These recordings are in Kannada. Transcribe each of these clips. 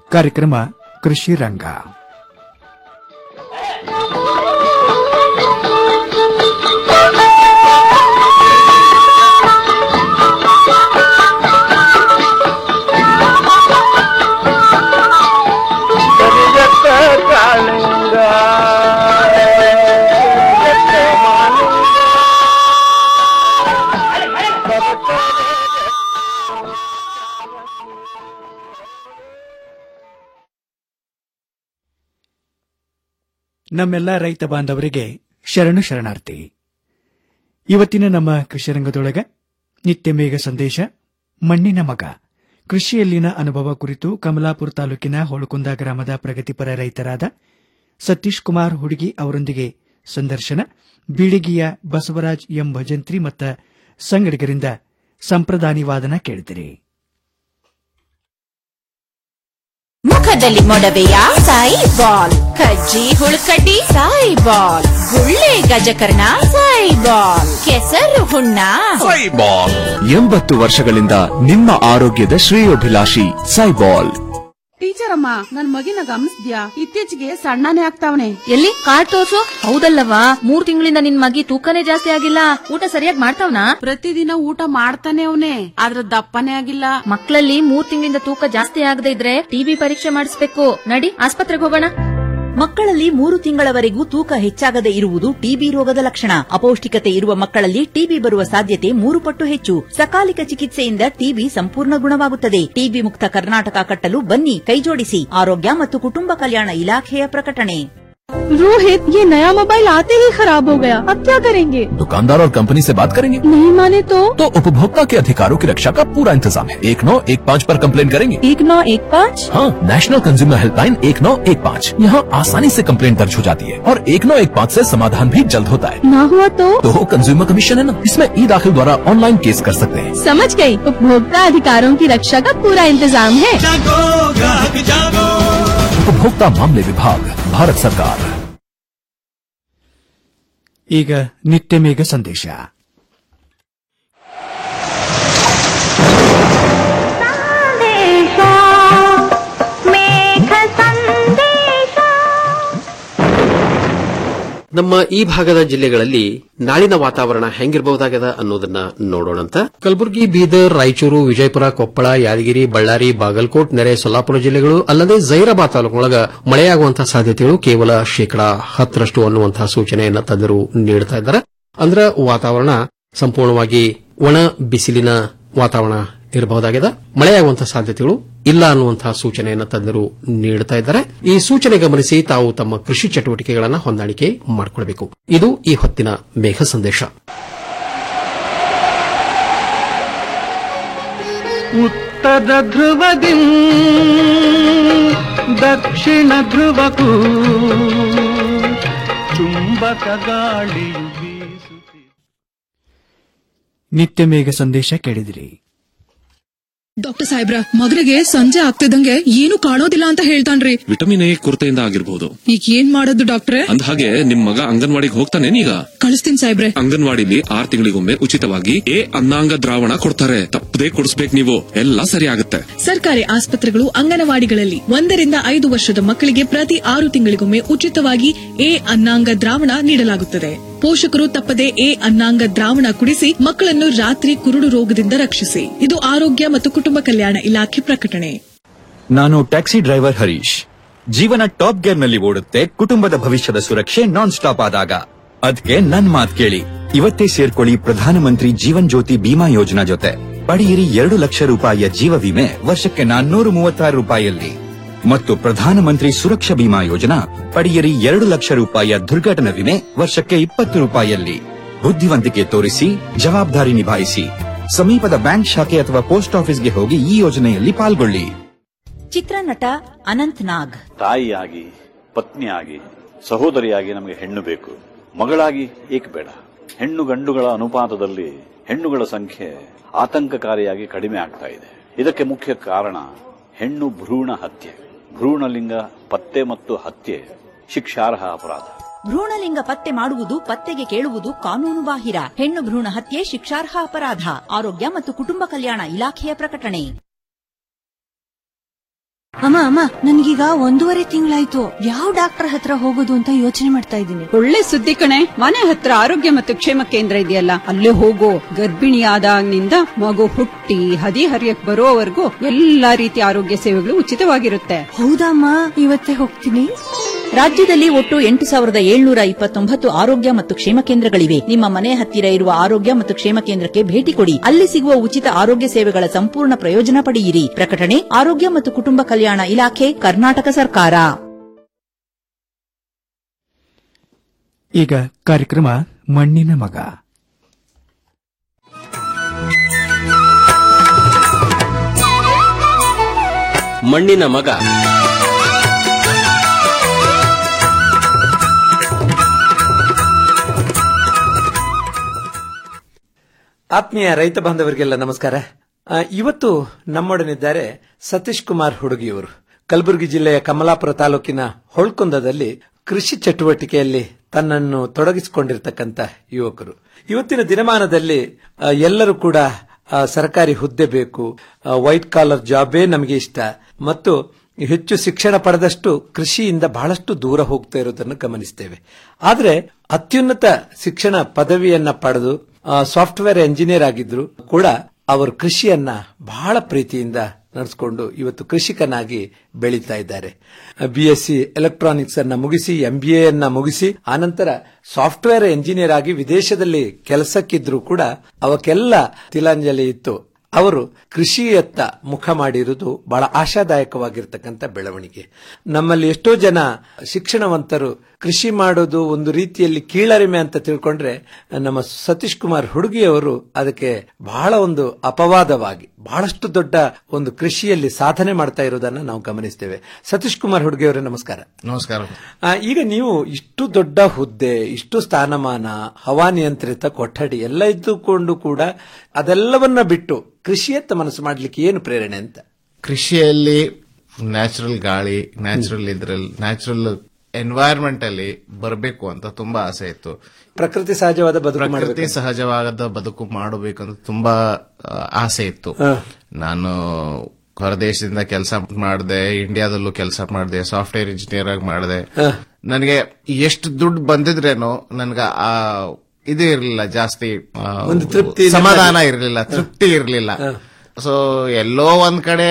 ಕಾರ್ಯಕ್ರಮ ಕೃಷಿ ರಂಗ ಕರಿಯತ್ತ ಕಾಳಿಂಗ ಕರಿಯತ್ತ ಮಾಲಿಂಗ. ನಮ್ಮೆಲ್ಲ ರೈತ ಬಾಂಧವರಿಗೆ ಶರಣು ಶರಣಾರ್ಥಿ ಇವತ್ತಿನ ನಮ್ಮ ಕೃಷಿರಂಗದೊಳಗ ನಿತ್ಯ ಮೇಘ ಸಂದೇಶ ಮಣ್ಣಿನ ಮಗ ಕೃಷಿಯಲ್ಲಿನ ಅನುಭವ ಕುರಿತು ಕಮಲಾಪುರ ತಾಲೂಕಿನ ಹೊಳಕುಂದ ಗ್ರಾಮದ ಪ್ರಗತಿಪರ ರೈತರಾದ ಸತೀಶ್ ಕುಮಾರ್ ಹುಡುಗಿ ಅವರೊಂದಿಗೆ ಸಂದರ್ಶನ ಬೀಳಿಗಿಯ ಬಸವರಾಜ್ ಎಂ ಭಜಂತ್ರಿ ಮತ್ತು ಸಂಗಡಿಗರಿಂದ ಸಂಪ್ರದಾನಿ ವಾದನ ಕೇಳಿದಿರಿ ಮುಖದಲ್ಲಿ ಮೊಡವೆಯ ಸಾಯಿ ಬಾಲ್ ಕಜ್ಜಿ ಹುಳುಕಡ್ಡಿ ಸಾಯಿ ಬಾಲ್ ಗುಳ್ಳೆ ಗಜಕರ್ಣ ಸಾಯಿ ಬಾಲ್ ಕೆಸರು ಹುಣ್ಣ ಸೈಬಾಲ್ ಎಂಬತ್ತು ವರ್ಷಗಳಿಂದ ನಿಮ್ಮ ಆರೋಗ್ಯದ ಶ್ರೇಯೋಭಿಲಾಷಿ ಸೈಬಾಲ್ ಟೀಚರ್ ಅಮ್ಮ ನನ್ ಮಗಿನ ಗಮನಿಸ್ದ್ಯಾ ಇತ್ತೀಚೆಗೆ ಸಣ್ಣನೇ ಆಗ್ತಾವನೆ ಎಲ್ಲಿ ಕಾರ್ಡ್ ತೋರ್ಸು ಹೌದಲ್ಲವಾ ಮೂರ್ ತಿಂಗಳಿಂದ ನಿನ್ ಮಗಿ ತೂಕನೇ ಜಾಸ್ತಿ ಆಗಿಲ್ಲ ಊಟ ಸರಿಯಾಗಿ ಮಾಡ್ತಾವ್ನಾ ಪ್ರತಿದಿನ ಊಟ ಮಾಡ್ತಾನೆ ಅವನೇ ಆದ್ರ ದಪ್ಪನೇ ಆಗಿಲ್ಲ ಮಕ್ಕಳಲ್ಲಿ ಮೂರ್ ತಿಂಗಳಿಂದ ತೂಕ ಜಾಸ್ತಿ ಆಗದೆ ಇದ್ರೆ ಟಿಬಿ ಪರೀಕ್ಷೆ ಮಾಡಿಸ್ಬೇಕು ನಡಿ ಆಸ್ಪತ್ರೆಗೆ ಹೋಗೋಣ ಮಕ್ಕಳಲ್ಲಿ ಮೂರು ತಿಂಗಳವರೆಗೂ ತೂಕ ಹೆಚ್ಚಾಗದೆ ಇರುವುದು ಟಿಬಿ ರೋಗದ ಲಕ್ಷಣ ಅಪೌಷ್ಟಿಕತೆ ಇರುವ ಮಕ್ಕಳಲ್ಲಿ ಟಿಬಿ ಬರುವ ಸಾಧ್ಯತೆ ಮೂರು ಪಟ್ಟು ಹೆಚ್ಚು ಸಕಾಲಿಕ ಚಿಕಿತ್ಸೆಯಿಂದ ಟಿಬಿ ಸಂಪೂರ್ಣ ಗುಣವಾಗುತ್ತದೆ ಟಿಬಿ ಮುಕ್ತ ಕರ್ನಾಟಕ ಕಟ್ಟಲು ಬನ್ನಿ ಕೈಜೋಡಿಸಿ ಆರೋಗ್ಯ ಮತ್ತು ಕುಟುಂಬ ಕಲ್ಯಾಣ ಇಲಾಖೆಯ ಪ್ರಕಟಣೆ रोहित ये नया मोबाइल आते ही खराब हो गया अब क्या करेंगे दुकानदार और कंपनी से बात करेंगे नहीं माने तो तो उपभोक्ता के अधिकारों की रक्षा का पूरा इंतजाम है एक नौ एक पाँच पर कंप्लेन करेंगे एक नौ एक पाँच हाँ नेशनल कंज्यूमर हेल्पलाइन एक नौ एक पाँच यहाँ आसानी से कंप्लेन दर्ज हो जाती है और एक नौ एक पाँच ऐसी समाधान भी जल्द होता है ना हुआ तो तो कंज्यूमर कमीशन है ना इसमें ई दाखिल द्वारा ऑनलाइन केस कर सकते हैं समझ गई उपभोक्ता अधिकारों की रक्षा का पूरा इंतजाम है उपभोक्ता मामले विभाग भारत सरकार ಈಗ ನಿತ್ಯ ಮೇಘ ಸಂದೇಶ ನಮ್ಮ ಈ ಭಾಗದ ಜಿಲ್ಲೆಗಳಲ್ಲಿ ನಾಳಿನ ವಾತಾವರಣ ಹೆಂಗಿರಬಹುದಾಗದ ಅನ್ನೋದನ್ನ ನೋಡೋಣಂತ ಕಲಬುರಗಿ ಬೀದರ್ ರಾಯಚೂರು ವಿಜಯಪುರ ಕೊಪ್ಪಳ ಯಾದಗಿರಿ ಬಳ್ಳಾರಿ ಬಾಗಲಕೋಟ್ ನೆರೆ ಸೊಲ್ಲಾಪುರ ಜಿಲ್ಲೆಗಳು ಅಲ್ಲದೆ ಜೈರಾಬಾದ್ ತಾಲೂಕಿನೊಳಗ ಮಳೆಯಾಗುವಂತಹ ಸಾಧ್ಯತೆಗಳು ಕೇವಲ ಶೇಕಡಾ ಹತ್ತರಷ್ಟು ಅನ್ನುವಂತಹ ಸೂಚನೆಯನ್ನ ತಜ್ಞರು ನೀಡುತ್ತಾ ಇದ್ದಾರೆ ಅಂದ್ರೆ ವಾತಾವರಣ ಸಂಪೂರ್ಣವಾಗಿ ಒಣ ಬಿಸಿಲಿನ ವಾತಾವರಣ ಇರಬಹುದಾಗಿದೆ ಮಳೆಯಾಗುವಂತಹ ಸಾಧ್ಯತೆಗಳು ಇಲ್ಲ ಅನ್ನುವಂತಹ ಸೂಚನೆಯನ್ನು ತಜ್ಞರು ನೀಡುತ್ತಾ ಇದ್ದಾರೆ ಈ ಸೂಚನೆ ಗಮನಿಸಿ ತಾವು ತಮ್ಮ ಕೃಷಿ ಚಟುವಟಿಕೆಗಳನ್ನು ಹೊಂದಾಣಿಕೆ ಮಾಡಿಕೊಳ್ಳಬೇಕು ಇದು ಈ ಹೊತ್ತಿನ ಮೇಘ ಸಂದೇಶ ಉತ್ತರ ಧ್ರುವದಿ ದಕ್ಷಿಣ ಧ್ರುವಕ್ಕೂ ಚುಂಬಕ ಗಾಳಿಯು ಬೀಸುತ್ತಿದೆ ನಿತ್ಯ ಮೇಘ ಸಂದೇಶ ಕೇಳಿದಿರಿ ಡಾಕ್ಟರ್ ಸಾಹೇಬ್ರ ಮಗನಿಗೆ ಸಂಜೆ ಆಗ್ತಿದಂಗೆ ಏನು ಕಾಣೋದಿಲ್ಲ ಅಂತ ಹೇಳ್ತಾನ್ರಿ ವಿಟಮಿನ್ ಎ ಕೊರತೆಯಿಂದ ಆಗಿರ್ಬೋದು ಈಗ ಏನ್ ಮಾಡೋದು ಡಾಕ್ಟ್ರೆ ಅಂದ ಹಾಗೆ ನಿಮ್ ಮಗ ಅಂಗನವಾಡಿಗೆ ಹೋಗ್ತಾನೇನೀಗ ಕಳಿಸ್ತೀನಿ ಸಾಹೇಬ್ರೆ ಅಂಗನವಾಡಿಲಿ ಆರ್ ತಿಂಗಳಿಗೊಮ್ಮೆ ಉಚಿತವಾಗಿ ಎ ಅನ್ನಾಂಗ ದ್ರಾವಣ ಕೊಡ್ತಾರೆ ತಪ್ಪದೇ ಕೊಡಿಸ್ಬೇಕು ನೀವು ಎಲ್ಲ ಸರಿ ಆಗುತ್ತೆ ಸರ್ಕಾರಿ ಆಸ್ಪತ್ರೆಗಳು ಅಂಗನವಾಡಿಗಳಲ್ಲಿ ಒಂದರಿಂದ ಐದು ವರ್ಷದ ಮಕ್ಕಳಿಗೆ ಪ್ರತಿ ಆರು ತಿಂಗಳಿಗೊಮ್ಮೆ ಉಚಿತವಾಗಿ ಎ ಅನ್ನಾಂಗ ದ್ರಾವಣ ನೀಡಲಾಗುತ್ತದೆ ಪೋಷಕರು ತಪ್ಪದೆ ಎ ಅನ್ನಾಂಗ ದ್ರಾವಣ ಕುಡಿಸಿ ಮಕ್ಕಳನ್ನು ರಾತ್ರಿ ಕುರುಡು ರೋಗದಿಂದ ರಕ್ಷಿಸಿ ಇದು ಆರೋಗ್ಯ ಮತ್ತು ಕುಟುಂಬ ಕಲ್ಯಾಣ ಇಲಾಖೆ ಪ್ರಕಟಣೆ ನಾನು ಟ್ಯಾಕ್ಸಿ ಡ್ರೈವರ್ ಹರೀಶ್ ಜೀವನ ಟಾಪ್ ಗೇರ್ ನಲ್ಲಿ ಓಡುತ್ತೆ ಕುಟುಂಬದ ಭವಿಷ್ಯದ ಸುರಕ್ಷೆ ನಾನ್ ಸ್ಟಾಪ್ ಆದಾಗ ಅದ್ಕೆ ನನ್ ಮಾತ್ ಕೇಳಿ ಇವತ್ತೇ ಸೇರ್ಕೊಳ್ಳಿ ಪ್ರಧಾನಮಂತ್ರಿ ಜೀವನ್ ಜ್ಯೋತಿ ಬಿಮಾ ಯೋಜನಾ ಜೊತೆ ಪಡೆಯಿರಿ ಎರಡು ಲಕ್ಷ ರೂಪಾಯಿಯ ಜೀವ ವಿಮೆ ವರ್ಷಕ್ಕೆ ನಾನ್ನೂರು ಮೂವತ್ತಾರು ರೂಪಾಯಿಯಲ್ಲಿ ಮತ್ತು ಪ್ರಧಾನಮಂತ್ರಿ ಸುರಕ್ಷಾ ಬಿಮಾ ಯೋಜನಾ ಪಡೆಯಿರಿ ಎರಡು ಲಕ್ಷ ರೂಪಾಯಿಯ ದುರ್ಘಟನಾ ವಿಮೆ ವರ್ಷಕ್ಕೆ ಇಪ್ಪತ್ತು ರೂಪಾಯಿಯಲ್ಲಿ ಬುದ್ಧಿವಂತಿಕೆ ತೋರಿಸಿ ಜವಾಬ್ದಾರಿ ನಿಭಾಯಿಸಿ ಸಮೀಪದ ಬ್ಯಾಂಕ್ ಶಾಖೆ ಅಥವಾ ಪೋಸ್ಟ್ ಆಫೀಸ್ಗೆ ಹೋಗಿ ಈ ಯೋಜನೆಯಲ್ಲಿ ಪಾಲ್ಗೊಳ್ಳಿ ಚಿತ್ರನಟ ಅನಂತ್ ನಾಗ್ ತಾಯಿಯಾಗಿ ಪತ್ನಿಯಾಗಿ ಸಹೋದರಿಯಾಗಿ ನಮಗೆ ಹೆಣ್ಣು ಬೇಕು ಮಗಳಾಗಿ ಏಕೆ ಬೇಡ ಹೆಣ್ಣು ಗಂಡುಗಳ ಅನುಪಾತದಲ್ಲಿ ಹೆಣ್ಣುಗಳ ಸಂಖ್ಯೆ ಆತಂಕಕಾರಿಯಾಗಿ ಕಡಿಮೆ ಆಗ್ತಾ ಇದೆ ಇದಕ್ಕೆ ಮುಖ್ಯ ಕಾರಣ ಹೆಣ್ಣು ಭ್ರೂಣ ಹತ್ಯೆ ಭ್ರೂಣಲಿಂಗ ಪತ್ತೆ ಮತ್ತು ಹತ್ಯೆ ಶಿಕ್ಷಾರ್ಹ ಅಪರಾಧ ಭ್ರೂಣಲಿಂಗ ಪತ್ತೆ ಮಾಡುವುದು ಪತ್ತೆಗೆ ಕೇಳುವುದು ಕಾನೂನು ಬಾಹಿರ ಹೆಣ್ಣು ಭ್ರೂಣ ಹತ್ಯೆ ಶಿಕ್ಷಾರ್ಹ ಅಪರಾಧ ಆರೋಗ್ಯ ಮತ್ತು ಕುಟುಂಬ ಕಲ್ಯಾಣ ಇಲಾಖೆಯ ಪ್ರಕಟಣೆ ಅಮ್ಮ ಅಮ್ಮ ನನ್ಗೀಗ ಒಂದೂವರೆ ತಿಂಗಳಾಯ್ತು ಯಾವ ಡಾಕ್ಟರ್ ಹತ್ರ ಹೋಗೋದು ಅಂತ ಯೋಚನೆ ಮಾಡ್ತಾ ಇದ್ದೀನಿ ಒಳ್ಳೆ ಸುದ್ದಿ ಕಣೆ ಮನೆ ಹತ್ರ ಆರೋಗ್ಯ ಮತ್ತು ಕ್ಷೇಮ ಕೇಂದ್ರ ಇದೆಯಲ್ಲ ಅಲ್ಲೇ ಹೋಗೋ ಗರ್ಭಿಣಿಯಾದಾಗಿನಿಂದ ಮಗು ಹುಟ್ಟಿ ಹದಿ ಹರಿಯಕ್ ಬರೋವರೆಗೂ ಎಲ್ಲಾ ರೀತಿಯ ಆರೋಗ್ಯ ಸೇವೆಗಳು ಉಚಿತವಾಗಿರುತ್ತೆ ಹೌದಮ್ಮ ಇವತ್ತೇ ಹೋಗ್ತೀನಿ ರಾಜ್ಯದಲ್ಲಿ ಒಟ್ಟು ಎಂಟು ಸಾವಿರದ ಏಳ್ನೂರ ಇಪ್ಪತ್ತೊಂಬತ್ತು ಆರೋಗ್ಯ ಮತ್ತು ಕ್ಷೇಮ ಕೇಂದ್ರಗಳಿವೆ ನಿಮ್ಮ ಮನೆ ಹತ್ತಿರ ಇರುವ ಆರೋಗ್ಯ ಮತ್ತು ಕ್ಷೇಮ ಕೇಂದ್ರಕ್ಕೆ ಭೇಟಿ ಕೊಡಿ ಅಲ್ಲಿ ಸಿಗುವ ಉಚಿತ ಆರೋಗ್ಯ ಸೇವೆಗಳ ಸಂಪೂರ್ಣ ಪ್ರಯೋಜನ ಪಡೆಯಿರಿ ಪ್ರಕಟಣೆ ಆರೋಗ್ಯ ಮತ್ತು ಕುಟುಂಬ ಕಲ್ಯಾಣ ಇಲಾಖೆ ಕರ್ನಾಟಕ ಸರ್ಕಾರ ಈಗ ಕಾರ್ಯಕ್ರಮ ಮಣ್ಣಿನ ಮಗ ಮಣ್ಣಿನ ಮಗ ಆತ್ಮೀಯ ರೈತ ಬಾಂಧವರಿಗೆಲ್ಲ ನಮಸ್ಕಾರ ಆ, ಇವತ್ತು ನಮ್ಮೊಡನಿದ್ದಾರೆ ಸತೀಶ್ ಕುಮಾರ್ ಹುಡುಗಿಯವರು ಕಲಬುರಗಿ ಜಿಲ್ಲೆಯ ಕಮಲಾಪುರ ತಾಲೂಕಿನ ಹೊಳ್ಕುಂದದಲ್ಲಿ ಕೃಷಿ ಚಟುವಟಿಕೆಯಲ್ಲಿ ತನ್ನನ್ನು ತೊಡಗಿಸಿಕೊಂಡಿರ್ತಕ್ಕಂಥ ಯುವಕರು ಇವತ್ತಿನ ದಿನಮಾನದಲ್ಲಿ ಆ, ಎಲ್ಲರೂ ಕೂಡ ಆ, ಸರ್ಕಾರಿ ಹುದ್ದೆ ಬೇಕು ವೈಟ್ ಕಾಲರ್ ಜಾಬೇ ನಮಗೆ ಇಷ್ಟ ಮತ್ತು ಹೆಚ್ಚು ಶಿಕ್ಷಣ ಪಡೆದಷ್ಟು ಕೃಷಿಯಿಂದ ಬಹಳಷ್ಟು ದೂರ ಹೋಗ್ತಾ ಇರೋದನ್ನು ಗಮನಿಸ್ತೇವೆ ಆದರೆ ಅತ್ಯುನ್ನತ ಶಿಕ್ಷಣ ಪದವಿಯನ್ನ ಪಡೆದು ಸಾಫ್ಟ್ವೇರ್ ಎಂಜಿನಿಯರ್ ಆಗಿದ್ರು ಕೂಡ ಅವರು ಕೃಷಿಯನ್ನ ಬಹಳ ಪ್ರೀತಿಯಿಂದ ನಡೆಸಿಕೊಂಡು ಇವತ್ತು ಕೃಷಿಕನಾಗಿ ಬೆಳೀತಾ ಇದ್ದಾರೆ ಬಿ ಎಸ್ ಸಿ ಎಲೆಕ್ಟ್ರಾನಿಕ್ಸ್ ಅನ್ನ ಮುಗಿಸಿ ಎಂ ಬಿ ಎನ್ನ ಮುಗಿಸಿ ಆನಂತರ ಸಾಫ್ಟ್ವೇರ್ ಎಂಜಿನಿಯರ್ ಆಗಿ ವಿದೇಶದಲ್ಲಿ ಕೆಲಸಕ್ಕಿದ್ರು ಕೂಡ ಅವಕ್ಕೆಲ್ಲ ತಿಲಾಂಜಲಿ ಇತ್ತು ಅವರು ಕೃಷಿಯತ್ತ ಮುಖ ಮಾಡಿರುವುದು ಬಹಳ ಆಶಾದಾಯಕವಾಗಿರ್ತಕ್ಕಂಥ ಬೆಳವಣಿಗೆ ನಮ್ಮಲ್ಲಿ ಎಷ್ಟೋ ಜನ ಶಿಕ್ಷಣವಂತರು ಕೃಷಿ ಮಾಡೋದು ಒಂದು ರೀತಿಯಲ್ಲಿ ಕೀಳರಿಮೆ ಅಂತ ತಿಳ್ಕೊಂಡ್ರೆ ನಮ್ಮ ಸತೀಶ್ ಕುಮಾರ್ ಹುಡುಗಿಯವರು ಅದಕ್ಕೆ ಬಹಳ ಒಂದು ಅಪವಾದವಾಗಿ ಬಹಳಷ್ಟು ದೊಡ್ಡ ಒಂದು ಕೃಷಿಯಲ್ಲಿ ಸಾಧನೆ ಮಾಡ್ತಾ ಇರೋದನ್ನ ನಾವು ಗಮನಿಸ್ತೇವೆ ಸತೀಶ್ ಕುಮಾರ್ ಹುಡುಗಿಯವರೇ ನಮಸ್ಕಾರ ನಮಸ್ಕಾರ ಆ, ಈಗ ನೀವು ಇಷ್ಟು ದೊಡ್ಡ ಹುದ್ದೆ ಇಷ್ಟು ಸ್ಥಾನಮಾನ ಹವಾನಿಯಂತ್ರಿತ ಕೊಠಡಿ ಎಲ್ಲ ಇದ್ದುಕೊಂಡು ಕೂಡ ಅದೆಲ್ಲವನ್ನ ಬಿಟ್ಟು ಕೃಷಿಯತ್ತ ಮನಸ್ಸು ಮಾಡ್ಲಿಕ್ಕೆ ಏನು ಪ್ರೇರಣೆ ಅಂತ ಕೃಷಿಯಲ್ಲಿ ನ್ಯಾಚುರಲ್ ಗಾಳಿ ನ್ಯಾಚುರಲ್ ಇದ್ರಲ್ಲಿ ನ್ಯಾಚುರಲ್ ಎನ್ವೈರನ್ಮೆಂಟ್ ಅಲ್ಲಿ ಬರಬೇಕು ಅಂತ ತುಂಬಾ ಆಸೆ ಇತ್ತು ಪ್ರಕೃತಿ ಸಹಜವಾದ ಬದುಕು ಪ್ರಕೃತಿ ಮಾಡಬೇಕು ಸಹಜವಾದ ಬದುಕು ಮಾಡಬೇಕು ಅಂತ ತುಂಬಾ ಆ, ಆಸೆ ಇತ್ತು ನಾನು ಹೊರದೇಶದಿಂದ ಕೆಲಸ ಮಾಡಿದೆ ಇಂಡಿಯಾದಲ್ಲೂ ಕೆಲಸ ಮಾಡಿದೆ ಸಾಫ್ಟ್ವೇರ್ ಇಂಜಿನಿಯರ್ ಆಗಿ ಮಾಡಿದೆ ನನಗೆ ಎಷ್ಟು ದುಡ್ಡು ಬಂದಿದ್ರೇನು ನನ್ಗೆ ಆ ಇದು ಇರಲಿಲ್ಲ ಜಾಸ್ತಿ ಆ, ಒಂದು ತೃಪ್ತಿ, ಸಮಾಧಾನ ನೆಮ್ಮದಿ. ಇರಲಿಲ್ಲ ತೃಪ್ತಿ ಇರಲಿಲ್ಲ ಸೊ ಎಲ್ಲೋ ಒಂದ್ ಕಡೆ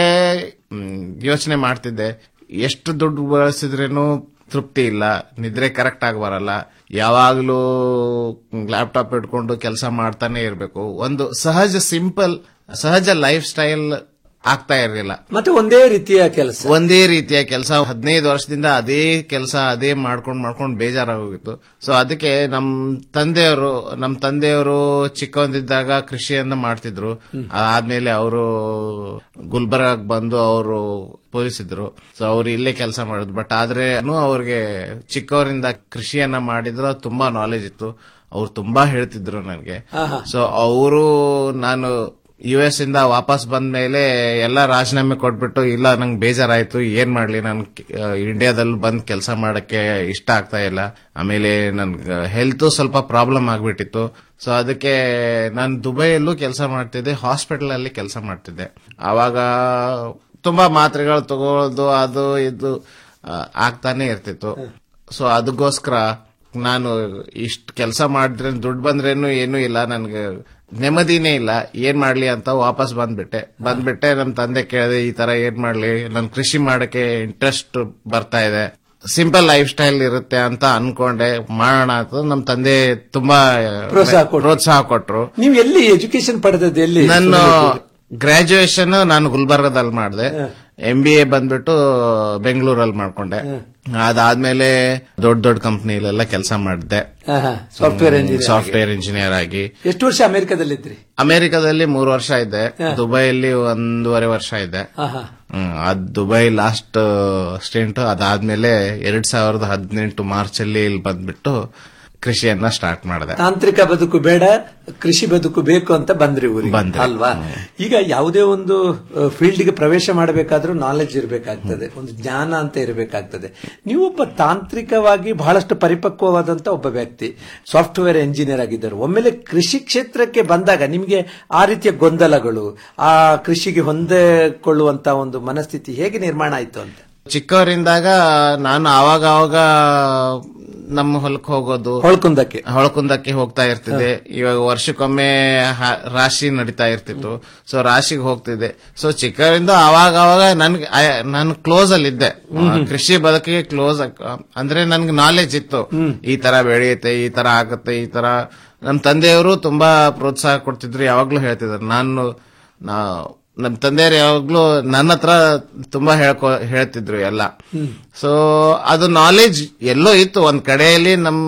ಯೋಚನೆ ಮಾಡ್ತಿದ್ದೆ ಎಷ್ಟು ದುಡ್ಡು ಬಳಸಿದ್ರೇನು ತೃಪ್ತಿ ಇಲ್ಲ ನಿದ್ರೆ ಕರೆಕ್ಟ್ ಆಗಿ ಬರಲ್ಲ ಯಾವಾಗ್ಲೂ ಲ್ಯಾಪ್ಟಾಪ್ ಇಟ್ಕೊಂಡು ಕೆಲಸ ಮಾಡ್ತಾನೆ ಇರಬೇಕು ಒಂದು ಸಹಜ ಸಿಂಪಲ್ ಸಹಜ ಲೈಫ್ ಸ್ಟೈಲ್ ಆಗ್ತಾ ಇರಲಿಲ್ಲ ಮತ್ತೆ ಒಂದೇ ರೀತಿಯ ಕೆಲಸ ಒಂದೇ ರೀತಿಯ ಕೆಲಸ ಹದಿನೈದು ವರ್ಷದಿಂದ ಅದೇ ಕೆಲಸ ಅದೇ ಮಾಡ್ಕೊಂಡ್ ಮಾಡ್ಕೊಂಡ್ ಬೇಜಾರಾಗೋಗಿತ್ತು ಸೊ ಅದಕ್ಕೆ ನಮ್ ತಂದೆಯವರು ನಮ್ ತಂದೆಯವರು ಚಿಕ್ಕವನಿದ್ದಾಗ ಕೃಷಿಯನ್ನ ಮಾಡ್ತಿದ್ರು ಆದ್ಮೇಲೆ ಅವರು ಗುಲ್ಬರ್ಗ್ ಬಂದು ಅವರು ಪೊಲೀಸ್ ಇದ್ರು ಸೊ ಅವ್ರು ಇಲ್ಲೇ ಕೆಲಸ ಮಾಡಿದ್ರು ಬಟ್ ಆದ್ರೆ ಅವ್ರಿಗೆ ಚಿಕ್ಕವರಿಂದ ಕೃಷಿಯನ್ನ ಮಾಡಿದ್ರು ಅದು ತುಂಬಾ ನಾಲೆಜ್ ಇತ್ತು ಅವ್ರು ತುಂಬಾ ಹೇಳ್ತಿದ್ರು ನನಗೆ ಆಹಾ. ಸೊ ಅವರು ನಾನು ಯು ಎಸ್ ಇಂದ ವಾಪಸ್ ಬಂದ ಮೇಲೆ ಎಲ್ಲ ರಾಜೀನಾಮೆ ಕೊಟ್ಬಿಟ್ಟು ಇಲ್ಲ ನಂಗೆ ಬೇಜಾರಾಯ್ತು ಏನ್ ಮಾಡ್ಲಿ ನನ್ ಇಂಡಿಯಾದಲ್ಲಿ ಬಂದ್ ಕೆಲಸ ಮಾಡಕ್ಕೆ ಇಷ್ಟ ಆಗ್ತಾ ಇಲ್ಲ ಆಮೇಲೆ ನನ್ಗೆ ಹೆಲ್ತ್ ಸ್ವಲ್ಪ ಪ್ರಾಬ್ಲಮ್ ಆಗ್ಬಿಟ್ಟಿತ್ತು ಸೊ ಅದಕ್ಕೆ ನಾನು ದುಬೈಯಲ್ಲೂ ಕೆಲಸ ಮಾಡ್ತಿದ್ದೆ ಹಾಸ್ಪಿಟಲ್ ಅಲ್ಲಿ ಕೆಲಸ ಮಾಡ್ತಿದ್ದೆ ಆವಾಗ ತುಂಬಾ ಮಾತ್ರೆಗಳು ತಗೊಳ್ಳೋದು ಅದು ಇದು ಆ, ಆಗ್ತಾನೆ ಇರ್ತಿತ್ತು ಸೊ ಅದಕ್ಕೋಸ್ಕರ ನಾನು ಇಷ್ಟು ಕೆಲಸ ಮಾಡಿದ್ರೆ ದುಡ್ಡು ಬಂದ್ರೇನು ಏನೂ ಇಲ್ಲ ನನ್ಗೆ ನೆಮ್ಮದಿನೇ ಇಲ್ಲ ಏನ್ ಮಾಡ್ಲಿ ಅಂತ ವಾಪಸ್ ಬಂದ್ಬಿಟ್ಟೆ ಬಂದ್ಬಿಟ್ಟೆ ನಮ್ ತಂದೆ ಕೇಳಿದೆ ಈ ತರ ಏನ್ ಮಾಡ್ಲಿ ನನ್ ಕೃಷಿ ಮಾಡಕ್ಕೆ ಇಂಟ್ರೆಸ್ಟ್ ಬರ್ತಾ ಇದೆ ಸಿಂಪಲ್ ಲೈಫ್ ಸ್ಟೈಲ್ ಇರುತ್ತೆ ಅಂತ ಅನ್ಕೊಂಡೆ ಮಾಡೋಣ ಅಂತ ನಮ್ ತಂದೆ ತುಂಬಾ ಪ್ರೋತ್ಸಾಹ ಕೊಟ್ರು. ಪ್ರೋತ್ಸಾಹ ಕೊಟ್ರು ನೀವು ಎಲ್ಲಿ ಎಜುಕೇಶನ್ ಪಡೆದದ್ದು ಎಲ್ಲಿ ನಾನು ಗ್ರಾಜುಯೇಷನ್ ನಾನು ಗುಲ್ಬರ್ಗದಲ್ಲಿ ಮಾಡಿದೆ ಎಂ ಬಿ ಎ ಬಂದ್ಬಿಟ್ಟು ಬೆಂಗಳೂರಲ್ಲಿ ಮಾಡ್ಕೊಂಡೆ ಅದಾದ್ಮೇಲೆ ದೊಡ್ಡ ದೊಡ್ಡ ಕಂಪ್ನಿಲೆಲ್ಲ ಕೆಲಸ ಮಾಡಿದೆ ಸಾಫ್ಟ್ವೇರ್ ಇಂಜಿನಿಯರ್ ಸಾಫ್ಟ್ವೇರ್ ಇಂಜಿನಿಯರ್ ಆಗಿ ಎಷ್ಟು ವರ್ಷ ಅಮೆರಿಕದಲ್ಲಿದ್ರಿ ಅಮೆರಿಕದಲ್ಲಿ ಮೂರು ವರ್ಷ ಇದ್ದೆ ದುಬೈಯಲ್ಲಿ ಒಂದೂವರೆ ವರ್ಷ ಇದ್ದೆ ಆಹಾ. ಹ್ಮ್, ಅದ್ ದುಬೈ ಲಾಸ್ಟ್ ಸ್ಟೆಂಟ್ ಅದಾದ್ಮೇಲೆ ಎರಡ್ ಸಾವಿರದ ಹದಿನೆಂಟು ಮಾರ್ಚ್ ಅಲ್ಲಿ ಇಲ್ಲಿ ಬಂದ್ಬಿಟ್ಟು ಕೃಷಿಯನ್ನ ಸ್ಟಾರ್ಟ್ ಮಾಡಿದೆ ತಾಂತ್ರಿಕ ಬದುಕು ಬೇಡ ಕೃಷಿ ಬದುಕು ಬೇಕು ಅಂತ ಬಂದ್ರಿ ಊರಿಗೆ ಬಂದೆ. ಅಲ್ವಾ ಈಗ ಯಾವುದೇ ಒಂದು ಫೀಲ್ಡ್ ಗೆ ಪ್ರವೇಶ ಮಾಡಬೇಕಾದ್ರೂ ನಾಲೆಜ್ ಇರಬೇಕಾಗ್ತದೆ ಒಂದು ಜ್ಞಾನ ಅಂತ ಇರಬೇಕಾಗ್ತದೆ ನೀವು ಒಬ್ಬ ತಾಂತ್ರಿಕವಾಗಿ ಬಹಳಷ್ಟು ಪರಿಪಕ್ವವಾದಂತ ಒಬ್ಬ ವ್ಯಕ್ತಿ ಸಾಫ್ಟ್ವೇರ್ ಎಂಜಿನಿಯರ್ ಆಗಿದ್ದರು ಒಮ್ಮೆಲೆ ಕೃಷಿ ಕ್ಷೇತ್ರಕ್ಕೆ ಬಂದಾಗ ನಿಮಗೆ ಆ ರೀತಿಯ ಗೊಂದಲಗಳು ಆ ಕೃಷಿಗೆ ಹೊಂದಿಕೊಳ್ಳುವಂತ ಒಂದು ಮನಸ್ಥಿತಿ ಹೇಗೆ ನಿರ್ಮಾಣ ಆಯ್ತು ಅಂತ ಚಿಕ್ಕವರಿಂದಾಗ ನಾನು ಆವಾಗ ಆವಾಗ ನಮ್ಮ ಹೊಲಕ್ಕೆ ಹೋಗೋದು ಹೊಳ್ಕುಂದಕ್ಕೆ ಹೊಳಕುಂದಕ್ಕೆ ಹೋಗ್ತಾ ಇರ್ತಿದ್ದೆ ಇವಾಗ ವರ್ಷಕ್ಕೊಮ್ಮೆ ಹ- ರಾಶಿ ನಡೀತಾ ಇರ್ತಿತ್ತು ಸೊ ರಾಶಿಗೆ ಹೋಗ್ತಿದ್ದೆ ಸೊ ಚಿಕ್ಕವರಿಂದ ಅವಾಗ ಅವಾಗ ನನ್ಗೆ ನಾನು ಕ್ಲೋಸ್ ಅಲ್ಲಿ ಇದ್ದೆ ಕೃಷಿ ಬದುಕಿಗೆ ಕ್ಲೋಸ್ ಅಂದ್ರೆ ನನ್ಗೆ ನಾಲೆಜ್ ಇತ್ತು ಈ ತರ ಬೆಳೆಯುತ್ತೆ ಈ ತರ ಆಗುತ್ತೆ ಈ ತರ ನಮ್ ತಂದೆಯವರು ತುಂಬಾ ಪ್ರೋತ್ಸಾಹ ಕೊಡ್ತಿದ್ರು ಯಾವಾಗ್ಲೂ ಹೇಳ್ತಿದ್ರು ನಾನು ನಾ ನಮ್ ತಂದೆಯವರು ಯಾವಾಗ್ಲೂ ನನ್ನ ಹತ್ರ ತುಂಬಾ ಹೇಳ್ಕೊ ಹೇಳ್ತಿದ್ರು ಎಲ್ಲ ಸೊ ಅದು ನಾಲೆಜ್ ಎಲ್ಲೋ ಇತ್ತು ಒಂದ್ ಕಡೆಯಲ್ಲಿ ನಮ್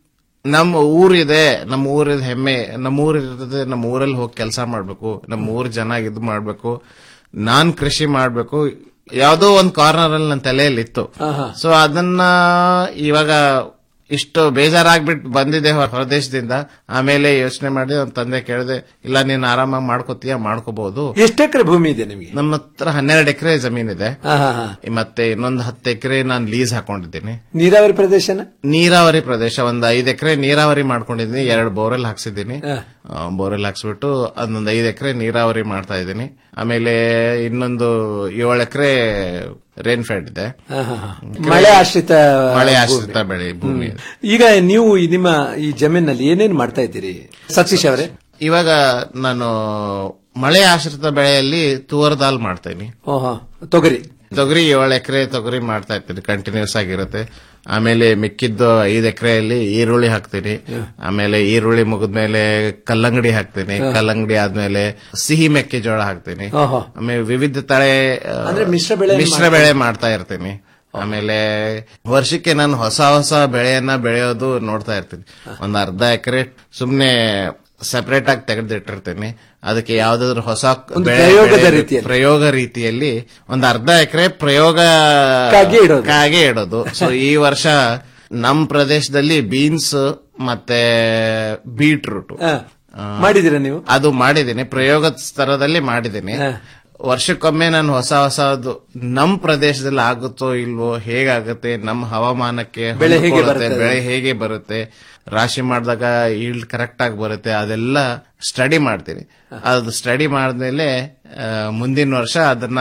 ನಮ್ಮ ಊರಿದೆ ನಮ್ಮ ಊರಿದ ಹೆಮ್ಮೆ ನಮ್ಮ ಊರ್ ಇರ್ತದೆ ನಮ್ಮ ಊರಲ್ಲಿ ಹೋಗಿ ಕೆಲಸ ಮಾಡ್ಬೇಕು ನಮ್ಮ ಊರ್ ಜನ ಇದು ಮಾಡ್ಬೇಕು ನಾನ್ ಕೃಷಿ ಮಾಡ್ಬೇಕು ಯಾವ್ದೋ ಒಂದ್ ಕಾರ್ನರ್ ಅಲ್ಲಿ ನನ್ನ ತಲೆಯಲ್ಲಿ ಇತ್ತು ಸೊ ಅದನ್ನ ಇವಾಗ ಇಷ್ಟು ಬೇಜಾರಾಗ್ಬಿಟ್ಟು ಬಂದಿದೆ ಹೊರ- ಹೊರದೇಶದಿಂದ ಆಮೇಲೆ ಯೋಚನೆ ಮಾಡಿ ನನ್ನ ತಂದೆ ಕೇಳಿದೆ ಇಲ್ಲ ನೀನ್ ಆರಾಮಾಗಿ ಮಾಡ್ಕೋತೀಯ ಮಾಡ್ಕೋಬಹುದು ಎಷ್ಟು ಎಕರೆ ಭೂಮಿ ಇದೆ ನಿಮಗೆ ನಮ್ಮ ಹತ್ರ ಹನ್ನೆರಡು ಎಕರೆ ಜಮೀನಿದೆ ಹಾ, ಹಾ, ಹಾ. ಮತ್ತೆ ಇನ್ನೊಂದು ಹತ್ತು ಎಕರೆ ನಾನು ಲೀಸ್ ಹಾಕೊಂಡಿದ್ದೀನಿ ನೀರಾವರಿ ಪ್ರದೇಶನ ನೀರಾವರಿ ಪ್ರದೇಶ ಒಂದ್ ಐದ್ ಎಕರೆ ನೀರಾವರಿ ಮಾಡ್ಕೊಂಡಿದ್ದೀನಿ ಎರಡು ಬೋರ್ವೆಲ್ ಹಾಕ್ಸಿದ್ದೀನಿ ಬೋರ್ವೆಲ್ ಹಾಕ್ಸ್ಬಿಟ್ಟು ಅದೊಂದು ಐದ್ ಎಕರೆ ನೀರಾವರಿ ಮಾಡ್ತಾ ಇದ್ದೀನಿ ಆಮೇಲೆ ಇನ್ನೊಂದು ಏಳು ಎಕರೆ ರೇನ್ ಫೆಡ್ ಇದೆ ಹಾ, ಹಾ, ಹಾ. ಮಳೆ ಆಶ್ರಿತ ಮಳೆ ಭೂಮಿ. ಆಶ್ರಿತ ಬೆಳೆ ಭೂಮಿ ಹ್ಮ್. ಈಗ ನೀವು ಈ ನಿಮ್ಮ ಈ ಜಮೀನಲ್ಲಿ ಏನೇನ್ ಮಾಡ್ತಾ ಇದ್ದೀರಿ ಸತೀಶ್ ಅವರೇ ಇವಾಗ ನಾನು ಮಳೆ ಆಶ್ರಿತ ಬೆಳೆಯಲ್ಲಿ ತೂವರ್ ದಾಲ್ ಮಾಡ್ತೇನೆ ಓಹೋ ತೊಗರಿ ತೊಗರಿ ಏಳು ಎಕರೆ ತೊಗರಿ ಮಾಡ್ತಾ ಇರ್ತೀನಿ ಕಂಟಿನ್ಯೂಸ್ ಆಗಿರುತ್ತೆ ಆಮೇಲೆ ಮಿಕ್ಕಿದ್ದು ಐದು ಎಕರೆಯಲ್ಲಿ ಈರುಳ್ಳಿ ಹಾಕ್ತೀನಿ ಆಮೇಲೆ ಈರುಳ್ಳಿ ಮುಗಿದ್ಮೇಲೆ ಕಲ್ಲಂಗಡಿ ಹಾಕ್ತೀನಿ ಹಾ. ಕಲ್ಲಂಗಡಿ ಆದ್ಮೇಲೆ ಸಿಹಿ ಮೆಕ್ಕೆಜೋಳ ಹಾಕ್ತೀನಿ ಓಹೋ. ಆಮೇಲೆ ವಿವಿಧ ತಳೆ ಆ, ಅಂದ್ರೆ ಮಿಶ್ರ ಬೆಳೆ ಮಿಶ್ರ ಮಾಡ್ತಾ ಬೆಳೆ ಮಾಡ್ತಾ ಇರ್ತೀನಿ ಆಮೇಲೆ ವರ್ಷಕ್ಕೆ ನಾನು ಹೊಸ ಹೊಸ ಬೆಳೆಯನ್ನ ಬೆಳೆಯೋದು ನೋಡ್ತಾ ಇರ್ತೀನಿ ಒಂದ್ ಅರ್ಧ ಎಕರೆ ಸುಮ್ನೆ ಸೆಪರೇಟ್ ಆಗಿ ತೆಗೆದಿಟ್ಟಿರ್ತೀನಿ ಅದಕ್ಕೆ ಯಾವ್ದಾದ್ರು ಹೊಸ ಒಂದು ಬೆಳೆ ಪ್ರಯೋಗದ ಬೆಳೆಯೋದು- ರೀತಿಯಲ್ಲಿ. ಪ್ರಯೋಗ ರೀತಿಯಲ್ಲಿ ಒಂದ್ ಅರ್ಧ ಎಕರೆ ಪ್ರಯೋಗ ಕ್ಕಾಗಿ ಇಡೋದು. ಕ್ಕಾಗಿ ಇಡೋದು ಸೊ ಈ ವರ್ಷ ನಮ್ ಪ್ರದೇಶದಲ್ಲಿ ಬೀನ್ಸ್ ಮತ್ತೆ ಬೀಟ್ರೂಟ್ ಹಾ. ಮಾಡಿದೀರಾ ನೀವು ಅದು ಮಾಡಿದ್ದೀನಿ ಪ್ರಯೋಗದ ಸ್ತರದಲ್ಲಿ ಮಾಡಿದ್ದೀನಿ ವರ್ಷಕ್ಕೊಮ್ಮೆ ನಾನು ಹೊಸ ಹೊಸದು ನಮ್ ಪ್ರದೇಶದಲ್ಲಿ ಆಗುತ್ತೋ ಇಲ್ವೋ ಹೇಗಾಗುತ್ತೆ ನಮ್ಮ ಹವಾಮಾನಕ್ಕೆ ಬೆಳೆ ಹೇಗೆ ಹೊಂದ್ಕೊಳ್ಳುತ್ತೆ, ಬರ್ತದೆ? ಬೆಳೆ ಹೇಗೆ ಬರುತ್ತೆ ರಾಶಿ ಮಾಡಿದಾಗ ಈಲ್ಡ್ ಕರೆಕ್ಟ್ ಆಗಿ ಬರುತ್ತೆ ಅದೆಲ್ಲ ಸ್ಟಡಿ ಮಾಡ್ತೀನಿ ಅದು ಸ್ಟಡಿ ಮಾಡಿದ್ಮೇಲೆ ಆ, ಮುಂದಿನ ವರ್ಷ ಅದನ್ನ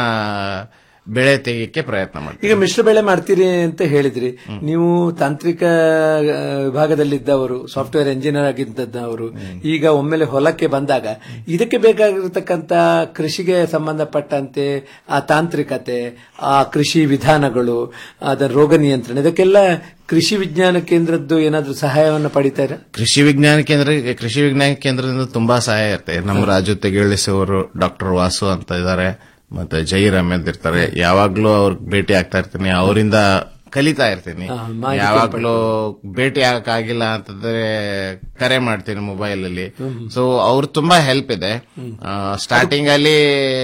ಬೆಳೆ ತೆಗಿಯಕ್ಕೆ ಪ್ರಯತ್ನ ಮಾಡ್ತೀನಿ ಈಗ ಮಿಶ್ರ ಬೆಳೆ ಮಾಡ್ತೀರಿ ಅಂತ ಹೇಳಿದ್ರಿ ನೀವು ತಾಂತ್ರಿಕ ಆ, ವಿಭಾಗದಲ್ಲಿದ್ದವರು ಸಾಫ್ಟ್ವೇರ್ ಎಂಜಿನಿಯರ್ ಆಗಿದ್ದವರು ಈಗ ಒಮ್ಮೆಲೆ ಹೊಲಕ್ಕೆ ಬಂದಾಗ ಇದಕ್ಕೆ ಬೇಕಾಗಿರತಕ್ಕಂತ ಕೃಷಿಗೆ ಸಂಬಂಧಪಟ್ಟಂತೆ ಆ ತಾಂತ್ರಿಕತೆ ಆ ಕೃಷಿ ವಿಧಾನಗಳು ಅದರ ರೋಗ ನಿಯಂತ್ರಣ ಇದಕ್ಕೆಲ್ಲ ಕೃಷಿ ವಿಜ್ಞಾನ ಕೇಂದ್ರದ್ದು ಏನಾದ್ರೂ ಸಹಾಯವನ್ನು ಪಡಿತಾರೆ ಕೃಷಿ ವಿಜ್ಞಾನ ಕೇಂದ್ರ ಕೃಷಿ ವಿಜ್ಞಾನ ಕೇಂದ್ರದಿಂದ ತುಂಬಾ ಸಹಾಯ ಇರುತ್ತೆ ನಮ್ಮ ರಾಜು ತೆಗಿಳಿಸುವರು ಡಾಕ್ಟರ್ ವಾಸು ಅಂತ ಇದ್ದಾರೆ ಮತ್ತೆ ಜೈರ್ ಅಹ್ಮದ್ ಇರ್ತಾರೆ ಯಾವಾಗ್ಲೂ ಅವ್ರಿಗೆ ಭೇಟಿ ಆಗ್ತಾ ಇರ್ತೀನಿ ಅವರಿಂದ ಕಲಿತಾ ಇರ್ತೀನಿ ಹಾ, ಮಾಹಿತಿ ಯಾವಾಗ್ಲೂ ಭೇಟಿ ಆಗಿಲ್ಲ ಅಂತಂದ್ರೆ ಕರೆ ಮಾಡ್ತೀನಿ ಮೊಬೈಲ್ ಅಲ್ಲಿ ಸೊ ಅವ್ರು ತುಂಬಾ ಹೆಲ್ಪ್ ಇದೆ ಸ್ಟಾರ್ಟಿಂಗ್ ಅಲ್ಲಿ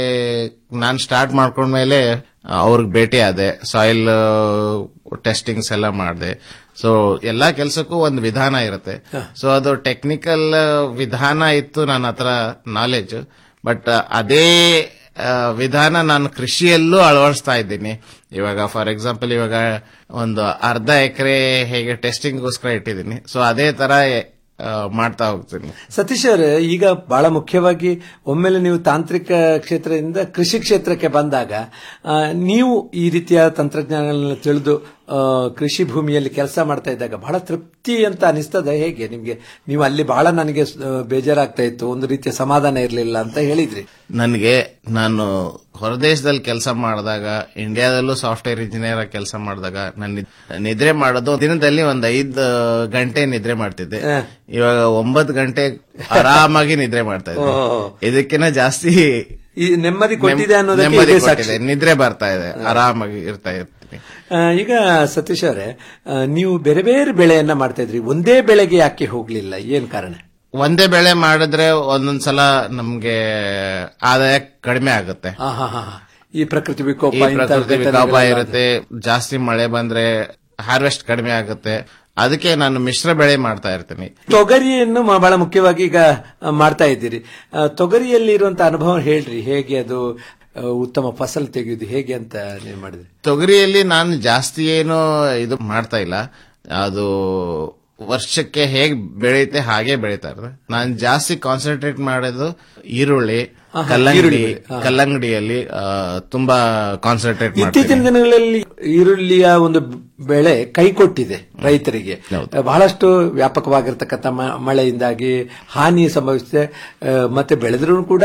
ನಾನ್ ಸ್ಟಾರ್ಟ್ ಮಾಡ್ಕೊಂಡ್ಮೇಲೆ ಅವ್ರಿಗೆ ಭೇಟಿ ಆದೆ ಸಾಯಿಲ್ ಟೆಸ್ಟಿಂಗ್ಸ್ ಎಲ್ಲ ಮಾಡಿದೆ ಸೊ ಎಲ್ಲಾ ಕೆಲಸಕ್ಕೂ ಒಂದು ವಿಧಾನ ಇರುತ್ತೆ ಸೊ ಅದು ಟೆಕ್ನಿಕಲ್ ವಿಧಾನ ಇತ್ತು ನನ್ನ ಹತ್ರ ನಾಲೆಜ್ ಬಟ್ ಅದೇ ಆ, ವಿಧಾನ ನಾನು ಕೃಷಿಯಲ್ಲೂ ಅಳವಡಿಸ್ತಾ ಇದ್ದೀನಿ ಇವಾಗ ಫಾರ್ ಎಕ್ಸಾಂಪಲ್ ಇವಾಗ ಒಂದು ಅರ್ಧ ಎಕರೆ ಹೇಗೆ ಟೆಸ್ಟಿಂಗ್ಗೋಸ್ಕರ ಇಟ್ಟಿದ್ದೀನಿ ಸೊ ಅದೇ ತರ ಆ, ಮಾಡ್ತಾ ಹೋಗ್ತೀನಿ ಸತೀಶ್ ಅವರೇ ಈಗ ಬಹಳ ಮುಖ್ಯವಾಗಿ ಒಮ್ಮೆಲೆ ನೀವು ತಾಂತ್ರಿಕ ಕ್ಷೇತ್ರದಿಂದ ಕೃಷಿ ಕ್ಷೇತ್ರಕ್ಕೆ ಬಂದಾಗ ಆ, ನೀವು ಈ ರೀತಿಯ ತಂತ್ರಜ್ಞಾನಗಳನ್ನ ತಿಳಿದು ಆ, ಕೃಷಿ ಭೂಮಿಯಲ್ಲಿ ಕೆಲಸ ಮಾಡ್ತಾ ಇದ್ದಾಗ ಬಹಳ ತೃಪ್ತಿ ಅಂತ ಅನಿಸ್ತದೆ ಹೇಗೆ ನಿಮ್ಗೆ ನೀವು ಅಲ್ಲಿ ಬಹಳ ನನಗೆ ಆ, ಬೇಜಾರಾಗ್ತಾ ಇತ್ತು ಒಂದು ರೀತಿಯ ಸಮಾಧಾನ ಇರಲಿಲ್ಲ ಅಂತ ಹೇಳಿದ್ರಿ ನನಗೆ ನಾನು ಹೊರದೇಶದಲ್ಲಿ ಕೆಲಸ ಮಾಡಿದಾಗ ಇಂಡಿಯಾದಲ್ಲೂ ಸಾಫ್ಟ್ವೇರ್ ಇಂಜಿನಿಯರ್ ಆಗಿ ಕೆಲಸ ಮಾಡಿದಾಗ ನಾನು ನಿದ್ರೆ ಮಾಡೋದು ದಿನದಲ್ಲಿ ಒಂದ್ ಐದ್ ಗಂಟೆ ನಿದ್ರೆ ಮಾಡ್ತಿದ್ದೆ ಇವಾಗ ಒಂಬತ್ತು ಗಂಟೆ ಆರಾಮಾಗಿ ನಿದ್ರೆ ಮಾಡ್ತಾ ಇದ್ದೆ ಓಹೋ. ಇದಕ್ಕಿಂತ ಜಾಸ್ತಿ ಈ ನೆಮ್ಮದಿ ಕೊಟ್ಟಿದೆ ಅನ್ನೋದಕ್ಕೆ ನೆಮ್ಮದಿ ಇದೇ ಸಾಕ್ಷಿ. ಕೊಟ್ಟಿದೆ ನಿದ್ರೆ ಬರ್ತಾ ಇದೆ ಆರಾಮಾಗಿ ಇರ್ತಾ ಇರ್ತೀನಿ ಆ, ಈಗ ಸತೀಶ್ ಅವರೇ ಆ, ನೀವು ಬೇರೆ ಬೇರೆ ಬೆಳೆಯನ್ನ ಮಾಡ್ತಾ ಇದ್ರಿ ಒಂದೇ ಬೆಳೆಗೆ ಯಾಕೆ ಹೋಗ್ಲಿಲ್ಲ ಏನ್ ಕಾರಣ ಒಂದೇ ಬೆಳೆ ಮಾಡಿದ್ರೆ ಒಂದೊಂದ್ಸಲ ನಮ್ಗೆ ಆದಾಯ ಕಡಿಮೆ ಆಗುತ್ತೆ ಆ, ಹಾ, ಹಾ, ಹಾ. ಈ ಪ್ರಕೃತಿ ವಿಕೋಪ ಈ ಇಂಥ ಪ್ರಕೃತಿ ವಿಕೋಪ ಘಟನೆಗಳೆಲ್ಲ ಇರುತ್ತೆ ಜಾಸ್ತಿ ಮಳೆ ಬಂದ್ರೆ ಹಾರ್ವೆಸ್ಟ್ ಕಡಿಮೆ ಆಗುತ್ತೆ ಅದಕ್ಕೆ ನಾನು ಮಿಶ್ರ ಬೆಳೆ ಮಾಡ್ತಾ ಇರ್ತೀನಿ ತೊಗರಿಯನ್ನು ಮ- ಬಹಳ ಮುಖ್ಯವಾಗಿ ಈಗ ಆ, ಮಾಡ್ತಾ ಇದ್ದೀರಿ ಆ, ತೊಗರಿಯಲ್ಲಿ ಇರುವಂತಹ ಅನುಭವ ಹೇಳ್ರಿ ಹೇಗೆ ಅದು ಆ, ಉತ್ತಮ ಫಸಲ್ ತೆಗೆಯುವುದು ಹೇಗೆ ಅಂತ ನೀವು ಮಾಡಿದ್ರಿ ತೊಗರಿಯಲ್ಲಿ ನಾನು ಜಾಸ್ತಿ ಏನು ಇದು ಮಾಡ್ತಾ ಇಲ್ಲ ಅದು ವರ್ಷಕ್ಕೆ ಹೇಗ್ ಬೆಳೆಯುತ್ತೆ ಹಾಗೆ ಬೆಳೀತಾ ಇರೋದು ನಾನು ಜಾಸ್ತಿ ಕಾನ್ಸಂಟ್ರೇಟ್ ಮಾಡೋದು ಈರುಳ್ಳಿ ಆಹಾ, ಕಲ್ಲಂಗಡಿ ಈರುಳ್ಳಿ ಬೆಳೆ, ಹಾ. ಕಲ್ಲಂಗಡಿಯಲ್ಲಿ ಆ, ತುಂಬಾ ಕಾನ್ಸಂಟ್ರೇಟ್ ಮಾಡ್ತೀನಿ ಇತ್ತೀಚಿನ ದಿನಗಳಲ್ಲಿ ಈರುಳ್ಳಿಯ ಒಂದು ಬೆಳೆ ಕೈಕೊಟ್ಟಿದೆ ರೈತರಿಗೆ ಬಹಳಷ್ಟು ವ್ಯಾಪಕವಾಗಿರ್ತಕ್ಕಂಥ ಮ- ಮಳೆಯಿಂದಾಗಿ ಹಾನಿ ಸಂಭವಿಸಿದೆ ಆ, ಮತ್ತೆ ಬೆಳೆದ್ರೂ ಕೂಡ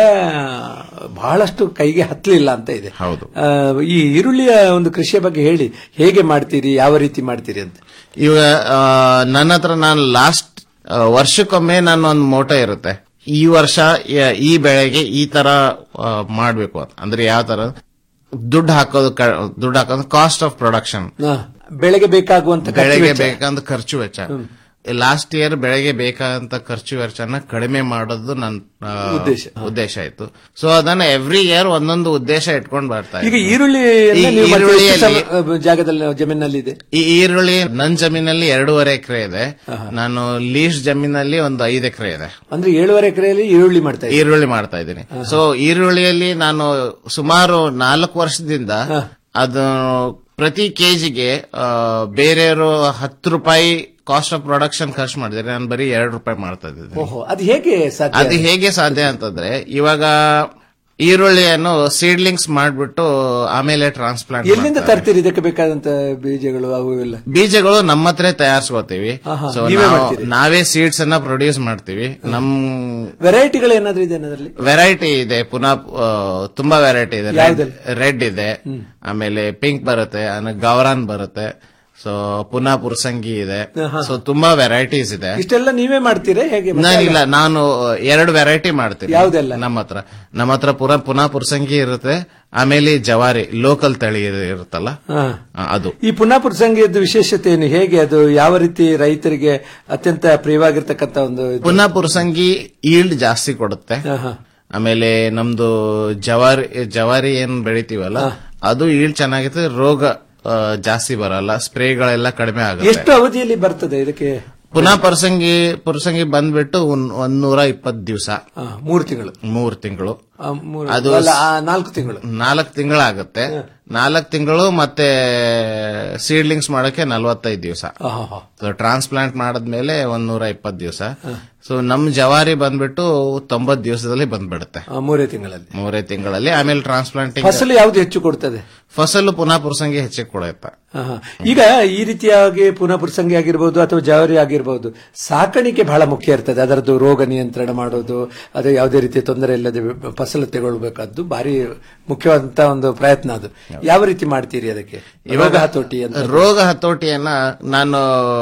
ಬಹಳಷ್ಟು ಕೈಗೆ ಹತ್ತಲಿಲ್ಲ ಅಂತ ಇದೆ ಹೌದು ಆ, ಈ ಈರುಳ್ಳಿಯ ಒಂದು ಕೃಷಿಯ ಬಗ್ಗೆ ಹೇಳಿ ಹೇಗೆ ಮಾಡ್ತೀರಿ ಯಾವ ರೀತಿ ಮಾಡ್ತೀರಿ ಅಂತ ಇವಾಗ ಆ, ನನ್ನ ಹತ್ರ ನಾನು ಲಾಸ್ಟ್ ವರ್ಷಕ್ಕೊಮ್ಮೆ ನಾನು ಒಂದು ಮೋಟೋ ಇರುತ್ತೆ ಈ ವರ್ಷ ಯ- ಈ ಬೆಳೆಗೆ ಈ ತರ ಆ, ಮಾಡ್ಬೇಕು ಅಂತ ಅಂದ್ರೆ ಯಾವ ತರ ದುಡ್ಡು ಹಾಕೋದು ಕ- ದುಡ್ಡು ಹಾಕೋದು ಕಾಸ್ಟ್ ಆಫ್ ಪ್ರೊಡಕ್ಷನ್ ಆ, ಬೆಳೆಗೆ ಬೇಕಾಗುವಂತ ಖರ್ಚು ಬೆಳೆಗೆ ವೆಚ್ಚ. ಬೇಕಂತ ಖರ್ಚು ವೆಚ್ಚ ಲಾಸ್ಟ್ ಇಯರ್ ಬೆಳೆಗೆ ಬೇಕಾದಂತ ಖರ್ಚು ವೆಚ್ಚನ ಕಡಿಮೆ ಮಾಡೋದು ನನ್ನ ಆ, ಉದ್ದೇಶ. ಉದ್ದೇಶ ಆಯ್ತು ಸೊ ಅದನ್ನ ಎವ್ರಿ ಇಯರ್ ಒಂದೊಂದು ಉದ್ದೇಶ ಇಟ್ಕೊಂಡು ಬರ್ತಾ ಈಗ ಇದ್ದೀನಿ. ಈರುಳ್ಳಿ ಈ ನೀವು ಮತ್ತೆ ಎಷ್ಟು ಈರುಳ್ಳಿಯಲ್ಲಿ ಸಲ, ಆ, ಜಾಗದಲ್ಲಿ ಜಮೀನಲ್ಲಿ ಇದೆ ಈ ಈರುಳ್ಳಿ ನನ್ ಜಮೀನಲ್ಲಿ ಎರಡೂವರೆ ಎಕರೆ ಇದೆ ನಾನು ಲೀಸ್ ಜಮೀನಲ್ಲಿ ಒಂದು ಐದು ಎಕರೆ ಇದೆ ಅಂದ್ರೆ ಏಳುವರೆ ಎಕರೆಯಲ್ಲಿ ಈರುಳ್ಳಿ ಮಾಡ್ತಾ ಇದ್ದೀರಿ. ಈರುಳ್ಳಿ ಮಾಡ್ತಾ ಇದ್ದೀನಿ ಸೊ ಈರುಳ್ಳಿಯಲ್ಲಿ ನಾನು ಸುಮಾರು ನಾಲ್ಕು ವರ್ಷದಿಂದ ಅದು ಪ್ರತಿ ಕೆಜಿಗೆ ಬೇರೆಯವರು ಹತ್ತು ರೂಪಾಯಿ ಕಾಸ್ಟ್ ಆಫ್ ಪ್ರೊಡಕ್ಷನ್ ಖರ್ಚು ಮಾಡಿದ್ರೆ ನಾನು ಬರೀ ಎರಡು ರೂಪಾಯಿ ಮಾಡ್ತಾ ಇದ್ದೀನಿ ಓಹೋ ಅದು ಹೇಗೆ ಸಾಧ್ಯ ಅದು ಹೇಗೆ ಸಾಧ್ಯ ಅಂತಂದ್ರೆ ಇವಾಗ ಈರುಳ್ಳಿಯನ್ನು ಸೀಡ್ಲಿಂಗ್ಸ್ ಮಾಡ್ಬಿಟ್ಟು ಆಮೇಲೆ ಟ್ರಾನ್ಸ್ಪ್ಲಾಂಟ್ ಎಲ್ಲಿಂದ ತರ್ತೀರಿ ಇದಕ್ಕೆ ಬೇಕಾದಂತ ಬೀಜಗಳು ಅವು ಎಲ್ಲ ಬೀಜಗಳು ನಮ್ಮ ಹತ್ರ ತಯಾರಿಸ್ಕೋತೀವಿ ಆಹಾ, ಸೊ ನೀವೇ ಮಾಡ್ತೀರಿ? ನಾವೇ ಸೀಡ್ಸ್ ಅನ್ನ ಪ್ರೊಡ್ಯೂಸ್ ಮಾಡ್ತೀವಿ ನಮ್ ವೆರೈಟಿಗಳು ಏನಾದ್ರೂ ಇದೆ ಅದರಲ್ಲಿ ವೆರೈಟಿ ಇದೆ ಪುನಃ ಆ, ತುಂಬಾ ವೆರೈಟಿ ಇದೆ ಯಾವ್ದ್ರಲ್ಲಿ? ರೆಡ್ ಇದೆ ಆಮೇಲೆ ಪಿಂಕ್ ಬರುತ್ತೆ ಆಮೇಲೆ ಗೌರಾನ್ ಬರುತ್ತೆ ಸೊ ಪುನಃ ಪುರ್ಸಂಗಿ ಇದೆ ಆಹಾ. ಸೊ ತುಂಬಾ ವೆರೈಟೀಸ್ ಇದೆ ಇಷ್ಟೆಲ್ಲ ನೀವೇ ಮಾಡ್ತೀರಾ ಹೇಗೆ ಮತ್ತೆ? ನಾನಿಲ್ಲ ನಾನು ಎರಡು ವೆರೈಟಿ ಮಾಡ್ತೀನಿ ಯಾವ್ದೆಲ್ಲ? ನಮ್ಮ ಹತ್ರ ನಮ್ಮ ಹತ್ರ ಪುರ ಪುನಃ ಪುರ್ಸಂಗಿ ಇರುತ್ತೆ ಆಮೇಲೆ ಜವಾರಿ ಲೋಕಲ್ ತಳಿ ಇರು- ಇರುತ್ತಲ್ಲ ಹಾ. ಆ, ಅದು ಈ ಪುನಃ ಪ್ರಸಂಗದ ವಿಶೇಷತೆ ಏನು ಹೇಗೆ ಅದು ಯಾವ ರೀತಿ ರೈತರಿಗೆ ಅತ್ಯಂತ ಪ್ರಿಯವಾಗಿರ್ತಕ್ಕಂಥ ಒಂದು ಇದು? ಪುನಃ ಪುರ್ಸಂಗಿ ಈಲ್ಡ್ ಜಾಸ್ತಿ ಕೊಡುತ್ತೆ ಆಹಾ. ಆಮೇಲೆ ನಮ್ದು ಜವಾರಿ ಜವಾರಿ ಏನ್ ಬೆಳಿತೀವಲ್ಲ ಅದು ಈಲ್ಡ್ ಚೆನ್ನಾಗಿರುತ್ತೆ ರೋಗ ಆ, ಜಾಸ್ತಿ ಬರಲ್ಲ ಸ್ಪ್ರೇಗಳೆಲ್ಲ ಕಡಿಮೆ ಆಗುತ್ತೆ ಎಷ್ಟು ಅವಧಿಯಲ್ಲಿ ಬರ್ತದೆ ಇದಕ್ಕೆ ಪುನಃ ಪರ್ಸಂಗಿ ಪುರ್ಸಂಗಿ ಬಂದ್ಬಿಟ್ಟು ಒಂದ್ ಒಂದ್ ನೂರ ಇಪ್ಪತ್ತು ದಿವಸ ಮೂರು ತಿಂಗಳು ಮೂರು ತಿಂಗಳು ಆ, ಮೂರು- ಅದು ಅಲ್ಲ, ಆ, ನಾಲ್ಕು ತಿಂಗಳು ನಾಲ್ಕು ತಿಂಗಳಾಗುತ್ತೆ ನಾಲ್ಕು ತಿಂಗಳು ಮತ್ತೆ ಸೀಡ್ಲಿಂಗ್ಸ್ ಮಾಡಕ್ಕೆ ನಲವತ್ತೈದು ದಿವಸ ಆಹಾ. ಸೊ ಟ್ರಾನ್ಸ್ಪ್ಲಾಂಟ್ ಮಾಡದ್ಮೇಲೆ ಒಂದ್ ನೂರ ಇಪ್ಪತ್ತು ದಿವಸ ಸೊ ನಮ್ ಜವಾರಿ ಬಂದ್ಬಿಟ್ಟು ತೊಂಬತ್ ದಿವಸದಲ್ಲಿ ಬಂದ್ಬಿಡುತ್ತೆ ಆ, ಮೂರೇ ತಿಂಗಳಲ್ಲಿ ಮೂರೇ ತಿಂಗಳಲ್ಲಿ ಆಮೇಲೆ ಟ್ರಾನ್ಸ್ಪ್ಲಾಂಟಿಂಗ್ ಫಸಲು ಯಾವ್ದು ಹೆಚ್ಚು ಕೊಡ್ತದೆ ಫಸಲು ಪುನಃ ಪುರ್ಸಂಗಿ ಹೆಚ್ಚಿಗೆ ಕೊಡುತ್ತೆ ಆಹಾ. ಈಗ ಈ ರೀತಿಯಾಗಿ ಪುನಃ ಪ್ರಸಂಗಿ ಆಗಿರ್ಬೋದು ಅಥವಾ ಜವಾರಿ ಆಗಿರ್ಬೋದು ಸಾಕಾಣಿಕೆ ಬಹಳ ಮುಖ್ಯ ಇರ್ತದೆ ಅದರದ್ದು ರೋಗ ನಿಯಂತ್ರಣ ಮಾಡೋದು ಅದು ಯಾವುದೇ ರೀತಿಯ ತೊಂದರೆ ಇಲ್ಲದೆ ಫಸಲು ತಗೊಳ್ಬೇಕಾದ್ದು ಭಾರಿ ಮುಖ್ಯವಾದಂತ ಒಂದು ಪ್ರಯತ್ನ ಅದು ಯಾವ ರೀತಿ ಮಾಡ್ತೀರಿ ಅದಕ್ಕೆ ರೋಗ ಹತೋಟಿ ಅಂತ ರೋಗ ಹತೋಟಿಯನ್ನ ನಾನು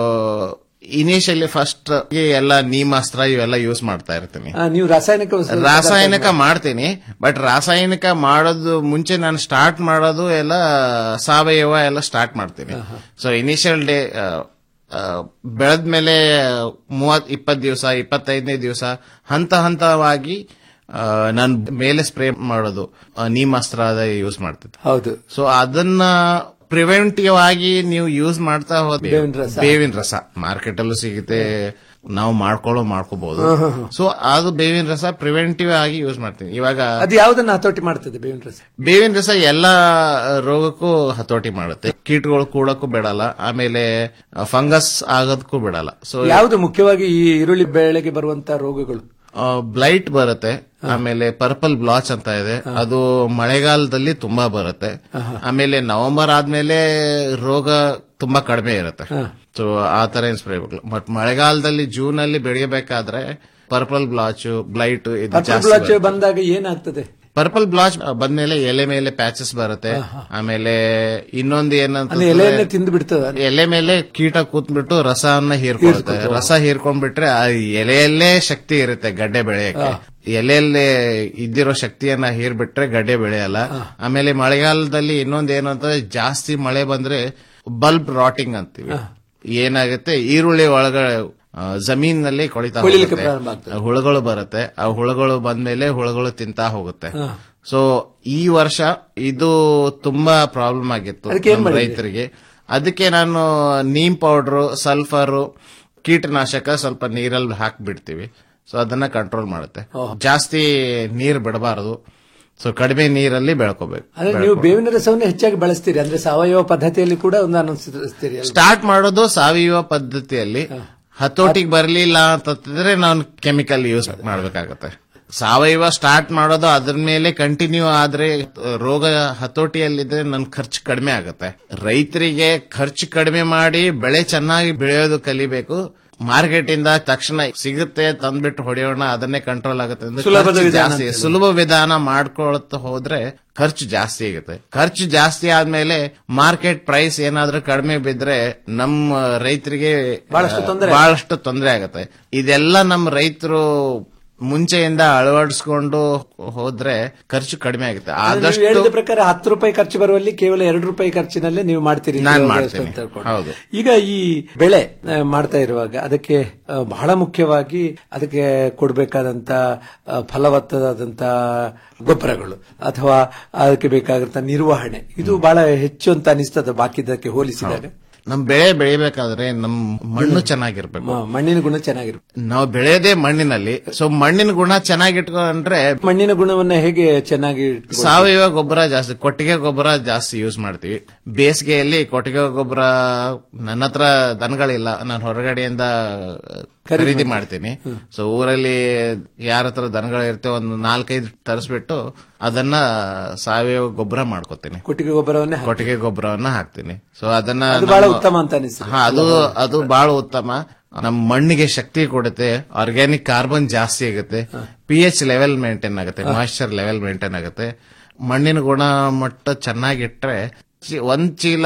ಇನಿಷಿಯಲಿ ಫಸ್ಟ್ ಎಲ್ಲ ನೀಮಾಸ್ತ್ರ ಇವೆಲ್ಲ ಯೂಸ್ ಮಾಡ್ತಾ ಇರ್ತೀನಿ ಆ, ನೀವು ರಾಸಾಯನಿಕ ವಸ್ತು- ರಾಸಾಯನಿಕ ಮಾಡ್ತೀನಿ ಬಟ್ ರಾಸಾಯನಿಕ ಮಾಡೋದು ಮುಂಚೆ ನಾನು ಸ್ಟಾರ್ಟ್ ಮಾಡೋದು ಎಲ್ಲ ಸಾವಯವ ಎಲ್ಲ ಸ್ಟಾರ್ಟ್ ಮಾಡ್ತೀನಿ ಸೊ ಇನಿಷಿಯಲ್ ಡೇ ಬೆಳೆದ್ಮೇಲೆ ಮೂವತ್ ಇಪ್ಪತ್ ದಿವಸ ಇಪ್ಪತ್ತೈದನೇ ದಿವಸ ಹಂತ ಹಂತವಾಗಿ ನಾನು ಮೇಲೆ ಸ್ಪ್ರೇ ಮಾಡೋದು ಆ, ನೀಮಾಸ್ತ್ರ ಯೂಸ್ ಮಾಡ್ತಿದ್ದೆ ಹೌದು ಸೊ ಅದನ್ನ ಪ್ರಿವೆಂಟಿವ್ ಆಗಿ ನೀವು ಯೂಸ್ ಮಾಡ್ತಾ ಹೋದ್ರೆ ಬೇವಿನ ರಸ. ಬೇವಿನ ರಸ ಮಾರ್ಕೆಟ್ ಅಲ್ಲೂ ಸಿಗುತ್ತೆ ನಾವು ಮಾಡ್ಕೊಳ್ಳೋ ಮಾಡ್ಕೋಬಹುದು ಹ್ಮ್, ಹ್ಮ್, ಹ್ಮ್. ಸೊ ಅದು ಬೇವಿನ ರಸ ಪ್ರಿವೆಂಟಿವ್ ಆಗಿ ಯೂಸ್ ಮಾಡ್ತೀನಿ ಇವಾಗ ಅದು ಯಾವುದನ್ನ ಹತೋಟಿ ಮಾಡ್ತದೆ ಬೇವಿನ ರಸ ಬೇವಿನ ರಸ ಎಲ್ಲಾ ರೋಗಕ್ಕೂ ಹತೋಟಿ ಮಾಡುತ್ತೆ ಕೀಟಗಳು ಕೂಡಕ್ಕೂ ಬಿಡಲ್ಲ ಆಮೇಲೆ ಫಂಗಸ್ ಆಗೋದಕ್ಕೂ ಬಿಡಲ್ಲ ಸೊ ಯಾವುದು ಮುಖ್ಯವಾಗಿ ಈ ಈರುಳ್ಳಿ ಬೆಳೆಗೆ ಬರುವಂತ ರೋಗಗಳು ಬ್ಲೈಟ್ ಬರುತ್ತೆ ಆಮೇಲೆ ಪರ್ಪಲ್ ಬ್ಲಾಚ್ ಅಂತ ಇದೆ ಅದು ಮಳೆಗಾಲದಲ್ಲಿ ತುಂಬಾ ಬರುತ್ತೆ ಆಮೇಲೆ ನವೆಂಬರ್ ಆದ್ಮೇಲೆ ರೋಗ ತುಂಬಾ ಕಡಿಮೆ ಇರುತ್ತೆ ಸೊ ಆ ತರ ಏನ್ ಸ್ಪ್ರೇ ಬಟ್ ಮಳೆಗಾಲದಲ್ಲಿ ಜೂನ್ ಅಲ್ಲಿ ಬೆಳೆಯಬೇಕಾದ್ರೆ ಪರ್ಪಲ್ ಬ್ಲಾಚ್ ಬ್ಲೈಟ್ ಇದು ಪರ್ಪಲ್ ಜಾಸ್ತಿ ಬ್ಲಾಚ್ ಬರುತ್ತೆ. ಬಂದಾಗ ಏನಾಗ್ತದೆ ಪರ್ಪಲ್ ಬ್ಲಾಚ್ ಬಂದ್ಮೇಲೆ ಎಲೆ ಮೇಲೆ ಪ್ಯಾಚಸ್ ಬರುತ್ತೆ ಆಮೇಲೆ ಇನ್ನೊಂದು ಏನಂತ ಅಂದ್ರೆ ಎಲೆಯನ್ನೇ ತಿಂದು ಬಿಡ್ತದ ಎಲೆ ಮೇಲೆ ಕೀಟ ಕೂತ್ಬಿಟ್ಟು ರಸವನ್ನ ಹೀರ್ಕೊಳುತ್ತೆ ಹೀರ್ಕೊಳ್ತವೆ. ರಸ ಹೀರ್ಕೊಂಡ್ಬಿಟ್ರೆ ಆ ಎಲೆಯಲ್ಲೇ ಶಕ್ತಿ ಇರುತ್ತೆ ಗಡ್ಡೆ ಬೆಳೆಯಕ್ಕೆ ಎಲೆಯಲ್ಲೇ ಇದ್ದಿರೋ ಶಕ್ತಿಯನ್ನ ಹೀರ್ಬಿಟ್ರೆ ಗಡ್ಡೆ ಬೆಳೆಯಲ್ಲ ಆಮೇಲೆ ಮಳೆಗಾಲದಲ್ಲಿ ಇನ್ನೊಂದ್ ಏನು ಅಂತಂದ್ರೆ ಜಾಸ್ತಿ ಮಳೆ ಬಂದ್ರೆ ಬಲ್ಬ್ ರಾಟಿಂಗ್ ಅಂತೀವಿ ಏನಾಗುತ್ತೆ ಈರುಳ್ಳಿ ಒಳಗಡೆ ಆ, ಜಮೀನಲ್ಲಿ ಕೊಳಿತಾ ಕೊಳಿಲಿಕ್ಕೆ ಹೋಗುತ್ತೆ. ಪ್ರಾರಂಭ ಆಗ್ತದೆ. ಹುಳುಗಳು ಬರುತ್ತೆ ಆ ಹುಳುಗಳು ಬಂದ್ಮೇಲೆ ಹುಳುಗಳು ತಿಂತಾ ಹೋಗುತ್ತೆ ಹಾ. ಸೊ ಈ ವರ್ಷ ಇದು ತುಂಬಾ ಪ್ರಾಬ್ಲಮ್ ಆಗಿತ್ತು ಅದಕ್ಕೆ ಏನ್ ನಮ್ಮ ಮಾಡಿದ್ರಿ? ರೈತರಿಗೆ ಅದಕ್ಕೆ ನಾನು ನೀಮ್ ಪೌಡ್ರು ಸಲ್ಫರು ಕೀಟನಾಶಕ ಸ್ವಲ್ಪ ನೀರಲ್ಲಿ ಹಾಕ್ಬಿಡ್ತೀವಿ ಸೊ ಅದನ್ನ ಕಂಟ್ರೋಲ್ ಮಾಡುತ್ತೆ ಜಾಸ್ತಿ ನೀರ್ ಬಿಡಬಾರದು ಸೊ ಕಡಿಮೆ ನೀರಲ್ಲಿ ಬೆಳ್ಕೋಬೇಕು ಅಂದ್ರೆ ನೀವು ಬೇವಿನ ರಸವನ್ನು ಹೆಚ್ಚಾಗಿ ಬಳಸ್ತೀರಿ ಅಂದ್ರೆ ಸಾವಯವ ಪದ್ಧತಿಯಲ್ಲಿ ಕೂಡ ಒಂದು ಅನುಸರಿಸ್ತೀರಿ ಅಲ್ವಾ? ಸ್ಟಾರ್ಟ್ ಮಾಡೋದು ಸಾವಯವ ಪದ್ಧತಿಯಲ್ಲಿ ಹತೋಟಿಗೆ ಬರಲಿಲ್ಲ ಅಂತಂದ್ರೆ ನಾನು ಕೆಮಿಕಲ್ ಯೂಸ್ ಮಾಡ್ಬೇಕಾಗತ್ತೆ ಸಾವಯವ ಸ್ಟಾರ್ಟ್ ಮಾಡೋದು ಅದ್ರ ಮೇಲೆ ಕಂಟಿನ್ಯೂ ಆದ್ರೆ ರೋಗ ಹತೋಟಿಯಲ್ಲಿದ್ರೆ ನನ್ ಖರ್ಚು ಕಡಿಮೆ ಆಗುತ್ತೆ ರೈತರಿಗೆ ಖರ್ಚು ಕಡಿಮೆ ಮಾಡಿ ಬೆಳೆ ಚೆನ್ನಾಗಿ ಬೆಳೆಯೋದು ಕಲಿಬೇಕು ಮಾರ್ಕೆಟ್ ಇಂದ ತಕ್ಷಣ ಸಿಗುತ್ತೆ ತಂದ್ಬಿಟ್ಟು ಹೊಡೆಯೋಣ ಅದನ್ನೇ ಕಂಟ್ರೋಲ್ ಆಗುತ್ತೆ ಅಂದ್ರೆ ಸುಲಭದ ಖರ್ಚು ವಿಧಾನ ಜಾಸ್ತಿ ಅಂತ ಹೇಳಿ. ಸುಲಭ ವಿಧಾನ ಮಾಡ್ಕೊಳ್ತಾ ಹೋದ್ರೆ ಖರ್ಚು ಜಾಸ್ತಿ ಆಗುತ್ತೆ ಖರ್ಚು ಜಾಸ್ತಿ ಆದ್ಮೇಲೆ ಮಾರ್ಕೆಟ್ ಪ್ರೈಸ್ ಏನಾದ್ರೂ ಕಡಿಮೆ ಬಿದ್ರೆ ನಮ್ಮ ರೈತರಿಗೆ ಬಹಳಷ್ಟು ತೊಂದ್ರೆ ಬಹಳಷ್ಟು ತೊಂದರೆ ಆಗುತ್ತೆ ಇದೆಲ್ಲ ನಮ್ಮ ರೈತರು ಮುಂಚೆಯಿಂದ ಅಳವಡಿಸ್ಕೊಂಡು ಹೋದ್ರೆ ಖರ್ಚು ಕಡಿಮೆ ಆಗುತ್ತೆ ಅಂದ್ರೆ ನೀವು ಆದಷ್ಟು ಹೇಳಿದ ಪ್ರಕಾರ ಹತ್ತು ರೂಪಾಯಿ ಖರ್ಚು ಬರುವಲ್ಲಿ ಕೇವಲ ಎರಡು ರೂಪಾಯಿ ಖರ್ಚಿನಲ್ಲೇ ನೀವು ಮಾಡ್ತೀರಿ ನಾನ್ ಕಿಲೋ ಮಾಡ್ತೀನಿ. ಅಂತ ಹೇಳ್ಕೊಂಡು. ಹೌದು. ಈಗ ಈ ಬೆಳೆ ಆ, ಮಾಡ್ತಾ ಇರುವಾಗ ಅದಕ್ಕೆ ಆ, ಬಹಳ ಮುಖ್ಯವಾಗಿ ಅದಕ್ಕೆ ಕೊಡಬೇಕಾದಂತ ಫಲವತ್ತಾದಂತ ಗೊಬ್ಬರಗಳು ಅಥವಾ ಅದಕ್ಕೆ ಬೇಕಾದಂತ ನಿರ್ವಹಣೆ ಇದು ಬಹಳ ಹೆಚ್ಚು ಅಂತ ಅನಿಸ್ತದೆ ಬಾಕಿದಕ್ಕೆ ಹೋಲಿಸಿದಾಗ ನಮ್ ಬೆಳೆ ಬೆಳಿಬೇಕಾದ್ರೆ ನಮ್ ಮಣ್ಣು ಚೆನ್ನಾಗಿರ್ಬೇಕು ಮ- ಮಣ್ಣಿನ ಗುಣ ಚೆನ್ನಾಗಿರುತ್ತೆ ನಾವು ಬೆಳೆಯೋದೇ ಮಣ್ಣಿನಲ್ಲಿ ಸೊ ಮಣ್ಣಿನ ಗುಣ ಚೆನ್ನಾಗಿಟ್ಕೊಂಡ್ರೆ ಮಣ್ಣಿನ ಗುಣವನ್ನ ಹೇಗೆ ಚೆನ್ನಾಗಿ ಇಟ್ಕೊಳ್ತೀರಿ? ಸಾವಯವ ಗೊಬ್ಬರ ಜಾಸ್ತಿ ಕೊಟ್ಟಿಗೆ ಗೊಬ್ಬರ ಜಾಸ್ತಿ ಯೂಸ್ ಮಾಡ್ತೀವಿ ಬೇಸಿಗೆಯಲ್ಲಿ ಕೊಟ್ಟಿಗೆ ಗೊಬ್ಬರ ನನ್ನ ಹತ್ರ ದನಗಳಿಲ್ಲ ನಾನು ಹೊರಗಡೆಯಿಂದ ಖರೀದಿ ಮಾಡ್ತೀನಿ ಸೊ ಊರಲ್ಲಿ ಯಾರ ಹತ್ರ ದನಗಳು ಇರ್ತೇವೆ ಒಂದು ನಾಲ್ಕೈದು ತರಿಸ್ಬಿಟ್ಟು ಅದನ್ನ ಸಾವಯವ ಗೊಬ್ಬರ ಮಾಡ್ಕೋತೀನಿ ಕೊಟ್ಟಿಗೆ ಗೊಬ್ಬರವನ್ನೇ ಹಾಕ್ತೀರಿ. ಕೊಟ್ಟಿಗೆ ಗೊಬ್ಬರವನ್ನ ಹಾಕ್ತೀನಿ ಸೊ ಅದನ್ನ ಅದು ಬಹಳ ನಮ್ಮ- ಉತ್ತಮ ಅಂತ ಅನಿಸ್ತದೆ. ಹಾ, ಅದು ಅದು ಬಹಳ ಉತ್ತಮ ನಮ್ಮ ಮಣ್ಣಿಗೆ ಶಕ್ತಿ ಕೊಡುತ್ತೆ ಆರ್ಗ್ಯಾನಿಕ್ ಕಾರ್ಬನ್ ಜಾಸ್ತಿ ಆಗುತ್ತೆ ಪಿ ಎಚ್ ಲೆವೆಲ್ ಮೇಂಟೈನ್ ಆಗುತ್ತೆ ಮಾಯಿಶ್ಚರ್ ಲೆವೆಲ್ ಮೇಂಟೈನ್ ಆಗುತ್ತೆ ಮಣ್ಣಿನ ಗುಣಮಟ್ಟ ಚೆನ್ನಾಗಿಟ್ರೆ ಚಿ- ಒಂದ್ ಚೀಲ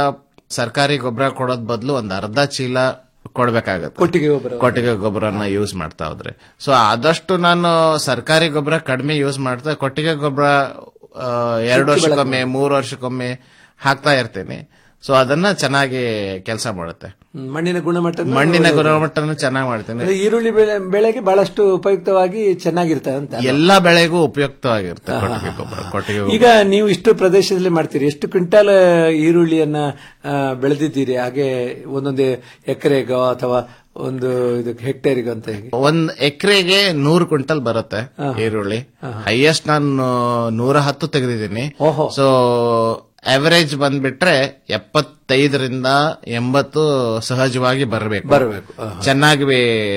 ಸರ್ಕಾರಿ ಗೊಬ್ಬರ ಕೊಡೋದ್ ಬದಲು ಒಂದ್ ಅರ್ಧ ಚೀಲ ಕೊಡ್ಬೇಕಾಗತ್ತೆ ಕೊಟ್ಟಿಗೆ ಗೊಬ್ಬರ ಕೊಟ್ಟಿಗೆ ಗೊಬ್ಬರನ ಯೂಸ್ ಮಾಡ್ತಾ ಹೋದ್ರೆ ಸೊ ಆದಷ್ಟು ನಾನು ಸರ್ಕಾರಿ ಗೊಬ್ಬರ ಕಡಿಮೆ ಯೂಸ್ ಮಾಡ್ತಾ ಕೊಟ್ಟಿಗೆ ಗೊಬ್ಬರ ಆ, ಎರಡು ಹೆಚ್ಚು ಬಳಕೆ ವರ್ಷಕ್ಕೊಮ್ಮೆ ಮೂರು ವರ್ಷಕ್ಕೊಮ್ಮೆ ಹಾಕ್ತಾ ಇರ್ತೇನೆ ಸೊ ಅದನ್ನ ಚೆನ್ನಾಗಿ ಕೆಲಸ ಮಾಡುತ್ತೆ ಹ್ಮ್, ಮಣ್ಣಿನ ಗುಣಮಟ್ಟ ಮಣ್ಣಿನ ಗುಣಮಟ್ಟನ ಚೆನ್ನಾಗಿ ಮಾಡ್ತೇನೆ ಈರುಳ್ಳಿ ಬೆಳೆ ಬೆಳೆಗೆ ಬಹಳಷ್ಟು ಉಪಯುಕ್ತವಾಗಿ ಚೆನ್ನಾಗಿರ್ತದೆ ಅಂತ ಎಲ್ಲಾ ಬೆಳೆಗೂ ಉಪಯುಕ್ತವಾಗಿರುತ್ತೆ ಕೊಟ್ಟಿಗೆ ಗೊಬ್ಬರ ಕೊಟ್ಟಿಗೆ ಗೊಬ್ಬರ. ಈಗ ನೀವು ಇಷ್ಟು ಪ್ರದೇಶದಲ್ಲಿ ಮಾಡ್ತೀರಿ ಎಷ್ಟು ಕ್ವಿಂಟಾಲ್ ಈರುಳ್ಳಿಯನ್ನ ಆ, ಬೆಳೆದಿದ್ದೀರಿ ಹಾಗೆ ಒಂದೊಂದು ಎಕರೆಗೋ ಅಥವಾ ಒಂದು ಇದಕ್ಕೆ ಹೆಕ್ಟೇರಿಗೋ ಅಂತ ಹೇಗೆ ಒಂದ್ ಎಕರೆಗೆ ನೂರು ಕ್ವಿಂಟಲ್ ಬರುತ್ತೆ ಈರುಳ್ಳಿ ಹೈಯೆಸ್ಟ್ ನಾನು ನೂರ ಹತ್ತು ತೆಗೆದಿದ್ದೀನಿ ಸೊ ಅವರೇಜ್ ಬಂದ್ಬಿಟ್ರೆ ಎಪ್ಪತ್ತೈದರಿಂದ ಎಂಬತ್ತು ಸಹಜವಾಗಿ ಬರಬೇಕು ಬರ್ಬೇಕು. ಆಹಾ. ಚೆನ್ನಾಗಿ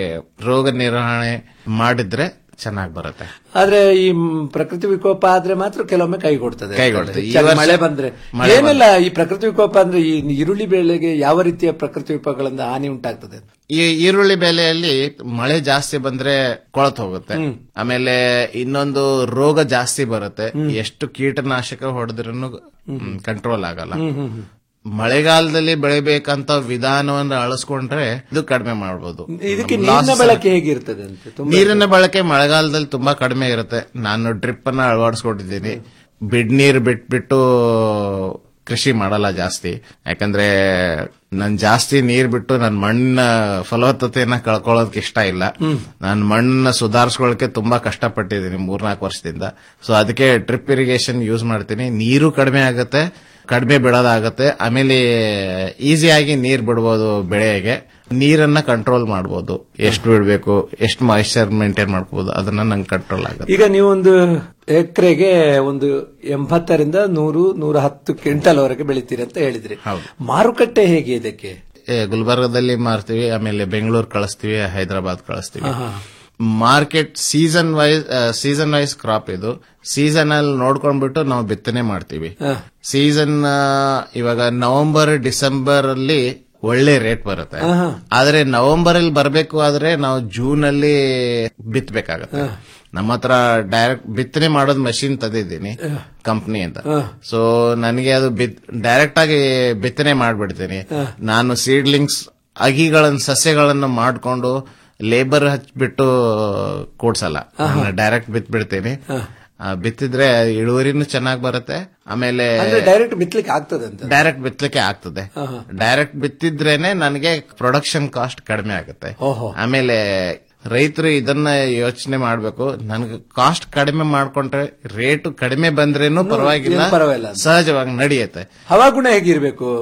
ರೋಗ ನಿರ್ವಹಣೆ ಮಾಡಿದ್ರೆ ಚೆನ್ನಾಗಿ ಬರುತ್ತೆ ಆದ್ರೆ ಈ ಮ್, ಪ್ರಕೃತಿ ವಿಕೋಪ ಆದ್ರೆ ಮಾತ್ರ ಕೆಲವೊಮ್ಮೆ ಕೈ ಕೊಡ್ತದೆ ಕೈ ಕೊಡ್ತದೆ. ಈ ಹೆಚ್ಚಾಗಿ ವರ್ಷ ಮಳೆ ಬಂದ್ರೆ ಮಳೆ ಏನೆಲ್ಲ ಈ ಪ್ರಕೃತಿ ವಿಕೋಪ ಅಂದ್ರೆ ಈ ಈರುಳ್ಳಿ ಬೆಳೆಗೆ ಯಾವ ರೀತಿಯ ಪ್ರಕೃತಿ ವಿಕೋಪಗಳಿಂದ ಹಾನಿ ಉಂಟಾಗ್ತದೆ ಈ ಈರುಳ್ಳಿ ಬೆಲೆಯಲ್ಲಿ ಮಳೆ ಜಾಸ್ತಿ ಬಂದ್ರೆ ಕೊಳತ್ ಹೋಗುತ್ತೆ ಆಮೇಲೆ ಇನ್ನೊಂದು ರೋಗ ಜಾಸ್ತಿ ಬರುತ್ತೆ ಎಷ್ಟು ಕೀಟನಾಶಕ ಹೊಡೆದ್ರೂ ಕಂಟ್ರೋಲ್ ಆಗಲ್ಲ ಹ್ಮ್, ಹ್ಮ್, ಹ್ಮ್. ಮಳೆಗಾಲದಲ್ಲಿ ಬೆಳಿಬೇಕಂತ ವಿಧಾನವನ್ನು ಅಳಿಸ್ಕೊಂಡ್ರೆ ಇದು ಕಡಿಮೆ ಮಾಡಬಹುದು ಇದಕ್ಕೆ ನೀರಿನ ಬಳಕೆ ಹೇಗಿರ್ತದೆ ಅಂತ ತುಂಬಾ ನೀರಿನ ಬಳಕೆ ಮಳೆಗಾಲದಲ್ಲಿ ತುಂಬಾ ಕಡಿಮೆ ಇರುತ್ತೆ ನಾನು ಡ್ರಿಪ್ ಅನ್ನ ಅಳವಡಿಸ್ಕೊಂಡಿದ್ದೀನಿ ಬಿಡ್ ನೀರು ಬಿಟ್ಬಿಟ್ಟು ಕೃಷಿ ಮಾಡಲ್ಲ ಜಾಸ್ತಿ ಯಾಕಂದ್ರೆ ನನ್ ಜಾಸ್ತಿ ನೀರ್ ಬಿಟ್ಟು ನನ್ ಮಣ್ಣಿನ ಫಲವತ್ತತೆಯನ್ನ ಕಳ್ಕೊಳ್ಳೋದಕ್ಕೆ ಇಷ್ಟ ಇಲ್ಲ ನಾನು ಮಣ್ಣನ್ನ ಸುಧಾರಿಸ್ಕೊಳ್ಳಕ್ಕೆ ತುಂಬಾ ಕಷ್ಟಪಟ್ಟಿದ್ದೀನಿ ಮೂರ್ನಾಲ್ಕು ವರ್ಷದಿಂದ ಸೊ ಅದಕ್ಕೆ ಡ್ರಿಪ್ ಇರಿಗೇಷನ್ ಯೂಸ್ ಮಾಡ್ತೀನಿ ನೀರು ಕಡಿಮೆ ಆಗುತ್ತೆ ಕಡಿಮೆ ಬಿಡೋದಾಗತ್ತೆ ಆಮೇಲೆ ಈಸಿಯಾಗಿ ನೀರ್ ಬಿಡ್ಬೋದು ಬೆಳೆಗೆ ನೀರನ್ನ ಕಂಟ್ರೋಲ್ ಮಾಡ್ಬೋದು ಎಷ್ಟು ಬಿಡ್ಬೇಕು ಎಷ್ಟು ಮಾಯಿಶ್ಚರ್ ಮೇಂಟೈನ್ ಮಾಡ್ಕೋಬಹುದು ಅದನ್ನ ನಂಗೆ ಕಂಟ್ರೋಲ್ ಆಗುತ್ತೆ ಈಗ ನೀವು ಒಂದು ಎಕರೆಗೆ ಒಂದು ಎಂಬತ್ತರಿಂದ ನೂರು ನೂರ ಹತ್ತು ಕ್ವಿಂಟಲ್ ವರೆಗೆ ಬೆಳಿತೀರಿ ಅಂತ ಹೇಳಿದ್ರಿ ಮಾರುಕಟ್ಟೆ ಹೇಗೆ ಇದಕ್ಕೆ ಏ, ಗುಲ್ಬರ್ಗದಲ್ಲಿ ಮಾರ್ತೀವಿ ಆಮೇಲೆ ಬೆಂಗಳೂರು ಕಳಿಸ್ತೀವಿ ಹೈದರಾಬಾದ್ ಕಳಿಸ್ತೀವಿ ಆಹಾ. Market season wise season wise crop ಇದು ಸೀಸನ್ ಅಲ್ಲಿ ನೋಡ್ಕೊಂಡ್ಬಿಟ್ಟು ನಾವು ಬಿತ್ತನೆ ಮಾಡ್ತೀವಿ ಹಾ. ಸೀಸನ್ ಇವಾಗ ನವೆಂಬರ್ ಡಿಸೆಂಬರ್ ಅಲ್ಲಿ ಒಳ್ಳೆ ರೇಟ್ ಬರುತ್ತೆ ಆಹಾ. ಆದ್ರೆ ನವೆಂಬರ್ ಅಲ್ಲಿ ಬರಬೇಕು ಆದ್ರೆ ನಾವು ಜೂನ್ ಅಲ್ಲಿ ಬಿತ್ತಬೇಕಾಗತ್ತೆ ನಮ್ಮ ಹತ್ರ ಡೈರೆಕ್ಟ್ ಬಿತ್ತನೆ ಮಾಡೋದ್ ಮಷಿನ್ ತಂದಿದ್ದೀನಿ ಕಂಪ್ನಿಯಿಂದ ಹಾ. ಸೊ ನನಗೆ ಅದು ಡೈರೆಕ್ಟ್ ಆಗಿ ಬಿತ್ತನೆ ಮಾಡ್ಬಿಡ್ತೀನಿ ಹಾ. ನಾನು ಸೀಡ್ಲಿಂಗ್ಸ್ ಅಗಿಗಳನ್ನ ಸಸ್ಯಗಳನ್ನು ಮಾಡ್ಕೊಂಡು ಲೇಬರ್ ಹಚ್ಬಿಟ್ಟು ಕೂಡ್ಸಲ್ಲ ಡೈರೆಕ್ಟ್ ಬಿತ್ ಬಿಡ್ತೀನಿ ಆ, ಬಿತ್ತಿದ್ರೆ ಇಳುವರಿನೂ ಚೆನ್ನಾಗಿ ಬರುತ್ತೆ ಆಮೇಲೆ ಅಂದ್ರೆ ಡೈರೆಕ್ಟ್ ಬಿತ್ತಲಿಕ್ಕೆ ಆಗ್ತದೆ ಅಂತ ಡೈರೆಕ್ಟ್ ಬಿತ್ತಲಿಕ್ಕೆ ಆಗ್ತದೆ ಆಹಾ. ಡೈರೆಕ್ಟ್ ಬಿತ್ತಿದ್ರೇನೆ ನನಗೆ ಪ್ರೊಡಕ್ಷನ್ ಕಾಸ್ಟ್ ಕಡಿಮೆ ಆಗುತ್ತೆ ಓಹೋ. ಆಮೇಲೆ ರೈತರು ಇದನ್ನ ಯೋಚನೆ ಮಾಡ್ಬೇಕು ನನಗೆ ಕಾಸ್ಟ್ ಕಡಿಮೆ ಮಾಡ್ಕೊಂಡ್ರೆ ರೇಟ್ ಕಡಿಮೆ ಬಂದ್ರೇನು ಪರವಾಗಿಲ್ಲ ಏನು ಪರವಾಗಿಲ್ಲ ಅಂತ. ಸಹಜವಾಗಿ ನಡೆಯುತ್ತೆ ಹವಾಗುಣ ಹೇಗಿರ್ಬೇಕು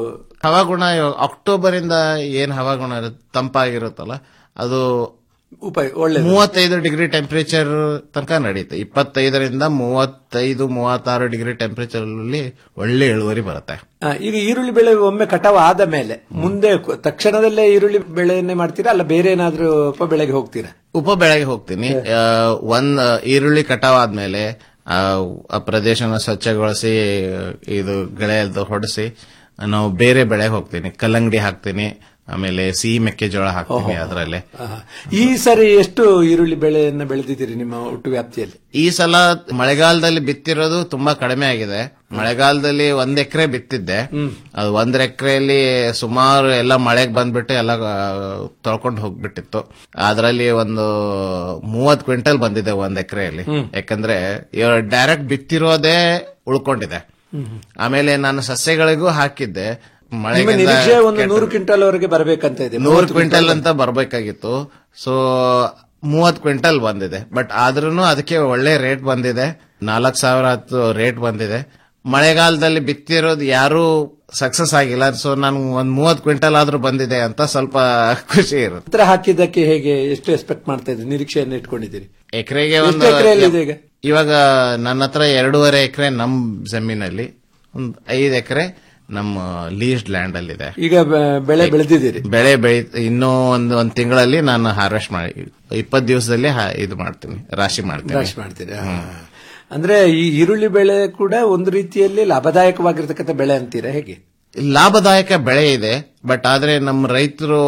ಹವಾಗುಣ ಇವಾಗ ಅಕ್ಟೋಬರ್ ಇಂದ ಏನ್ ಹವಾಗುಣ ಇರುತ್ತೆ ತಂಪಾಗಿರುತ್ತಲ್ಲ ಅದು ಉಪಾಯ ಒಳ್ಳೆ ಮೂವತ್ತೈದು ಡಿಗ್ರಿ ಟೆಂಪರೇಚರ್ ತನಕ ನಡೆಯುತ್ತೆ ಇಪ್ಪತ್ತೈದರಿಂದ ಮೂವತ್ತೈದು ಮೂವತ್ತಾರು ಡಿಗ್ರಿ ಟೆಂಪರೇಚರ್ ಅಲ್ಲಿ ಒಳ್ಳೆ ಇಳುವರಿ ಬರುತ್ತೆ ಆ, ಈಗ ಈರುಳ್ಳಿ ಬೆಳೆ ಒಮ್ಮೆ ಕಟಾವು ಆದ ಮೇಲೆ ಮುಂದೆ ಕು- ತಕ್ಷಣದಲ್ಲೇ ಈರುಳ್ಳಿ ಬೆಳೆಯನ್ನೇ ಮಾಡ್ತೀರಾ ಅಲ್ಲ ಬೇರೆ ಏನಾದ್ರೂ ಉಪ ಬೆಳೆಗೆ ಹೋಗ್ತೀರಾ ಉಪ ಬೆಳೆಗೆ ಹೋಗ್ತೀನಿ ಆ, ಒಂದ್ ಈರುಳ್ಳಿ ಕಟಾವ್ ಆದ್ಮೇಲೆ ಆ, ಆ ಪ್ರದೇಶನ ಸ್ವಚ್ಛಗೊಳಿಸಿ ಇದು ಗಳೆದು ಹೊಡೆಸಿ ನಾವು ಬೇರೆ ಬೆಳೆಗೆ ಹೋಗ್ತೀನಿ ಕಲ್ಲಂಗಡಿ ಹಾಕ್ತೀನಿ ಆಮೇಲೆ ಸಿಹಿ ಮೆಕ್ಕೆಜೋಳ ಹಾಕ್ತೀನಿ ಅದರಲ್ಲಿ ಆಹಾ. ಈ ಸರಿ ಎಷ್ಟು ಈರುಳ್ಳಿ ಬೆಳೆಯನ್ನ ಬೆಳೆದಿದ್ದೀರಿ ನಿಮ್ಮ ಒಟ್ಟು ವ್ಯಾಪ್ತಿಯಲ್ಲಿ ಈ ಸಲ ಮಳೆಗಾಲದಲ್ಲಿ ಬಿತ್ತಿರೋದು ತುಂಬಾ ಕಡಿಮೆ ಆಗಿದೆ ಮಳೆಗಾಲದಲ್ಲಿ ಒಂದ್ ಎಕರೆ ಬಿತ್ತಿದ್ದೆ ಅದು ಒಂದ್ ಎಕರೆಯಲ್ಲಿ ಸುಮಾರು ಎಲ್ಲ ಮಳೆಗೆ ಬಂದ್ಬಿಟ್ಟು ಎಲ್ಲ ತೊಳ್ಕೊಂಡು ಹೋಗ್ಬಿಟ್ಟಿತ್ತು ಅದರಲ್ಲಿ ಒಂದು ಮೂವತ್ ಕ್ವಿಂಟಲ್ ಬಂದಿದೆ ಒಂದ್ ಎಕರೆಯಲ್ಲಿ ಯಾಕಂದ್ರೆ ಡೈರೆಕ್ಟ್ ಬಿತ್ತಿರೋದೇ ಉಳ್ಕೊಂಡಿದೆ ಆಮೇಲೆ ನಾನು ಸಸ್ಯಗಳಿಗೂ ಹಾಕಿದ್ದೆ ನಿಮ್ಮ ಮಳೆಗೆ ನಿರೀಕ್ಷೆ ಒಂದು ನೂರು ಕ್ವಿಂಟಲ್ ವರೆಗೆ ಬರಬೇಕಂತ ಇದೆ ನೂರು ಮೂವತ್ತು ಕ್ವಿಂಟಲ್ ಅಂತ ಬರ್ಬೇಕಾಗಿತ್ತು ಸೊ ಮೂವತ್ ಕ್ವಿಂಟಲ್ ಬಂದಿದೆ ಬಟ್ ಆದ್ರೂ ಅದಕ್ಕೆ ಒಳ್ಳೆ ರೇಟ್ ಬಂದಿದೆ ನಾಲ್ಕ್ ಸಾವಿರ ಹತ್ತು ರೇಟ್ ಬಂದಿದೆ ಮಳೆಗಾಲದಲ್ಲಿ ಬಿತ್ತಿರೋದು ಯಾರು ಸಕ್ಸಸ್ ಆಗಿಲ್ಲ ಸೊ ನಾನು ಒಂದ್ ಮೂವತ್ ಕ್ವಿಂಟಲ್ ಆದ್ರೂ ಬಂದಿದೆ ಅಂತ ಸ್ವಲ್ಪ ಖುಷಿ ಇರುತ್ತೆ ಹತ್ರ ಹಾಕಿದ್ದಕ್ಕೆ ಹೇಗೆ ಎಷ್ಟು ಎಕ್ಸ್ಪೆಕ್ಟ್ ಮಾಡ್ತಾ ಇದ್ದೀರಿ ನಿರೀಕ್ಷೆಯನ್ನು ಇಟ್ಕೊಂಡಿದ್ದೀರಿ ಎಕರೆಗೆ ಎಷ್ಟು ಒಂದು ಎಕರೆಯಲ್ಲಿ ಇದೆ ಈಗ ಇವಾಗ ನನ್ನ ಹತ್ರ ಎರಡೂವರೆ ಎಕರೆ ನಮ್ ಜಮೀನಲ್ಲಿ ಒಂದ್ ಐದ್ ಎಕರೆ ನಮ್ಮ ಲೀಸ್ಡ್ ಲ್ಯಾಂಡ್ ಅಲ್ಲಿ ಇದೆ ಈಗ ಬೆ- ಬೆಳೆ ಬೆಳೆದಿದ್ದೀರಿ ಬೆಳೆ ಬೆಳಿ ಇನ್ನೂ ಒಂದು ಒಂದ್ ತಿಂಗಳಲ್ಲಿ ನಾನು ಹಾರ್ವೆಸ್ಟ್ ಮಾಡಿ ಇಪ್ಪತ್ತು ದಿವಸದಲ್ಲಿ ಹಾ- ಇದು ಮಾಡ್ತೀನಿ ರಾಶಿ ಮಾಡ್ತೀನಿ ರಾಶಿ ಮಾಡ್ತೀರಿ ಆ. ಅಂದ್ರೆ ಈ ಈರುಳ್ಳಿ ಬೆಳೆ ಕೂಡ ಒಂದು ರೀತಿಯಲ್ಲಿ ಲಾಭದಾಯಕವಾಗಿರ್ತಕ್ಕಂಥ ಬೆಳೆ ಅಂತೀರಾ ಹೇಗೆ ಲಾಭದಾಯಕ ಬೆಳೆ ಇದೆ ಬಟ್ ಆದ್ರೆ ನಮ್ಮ ರೈತರು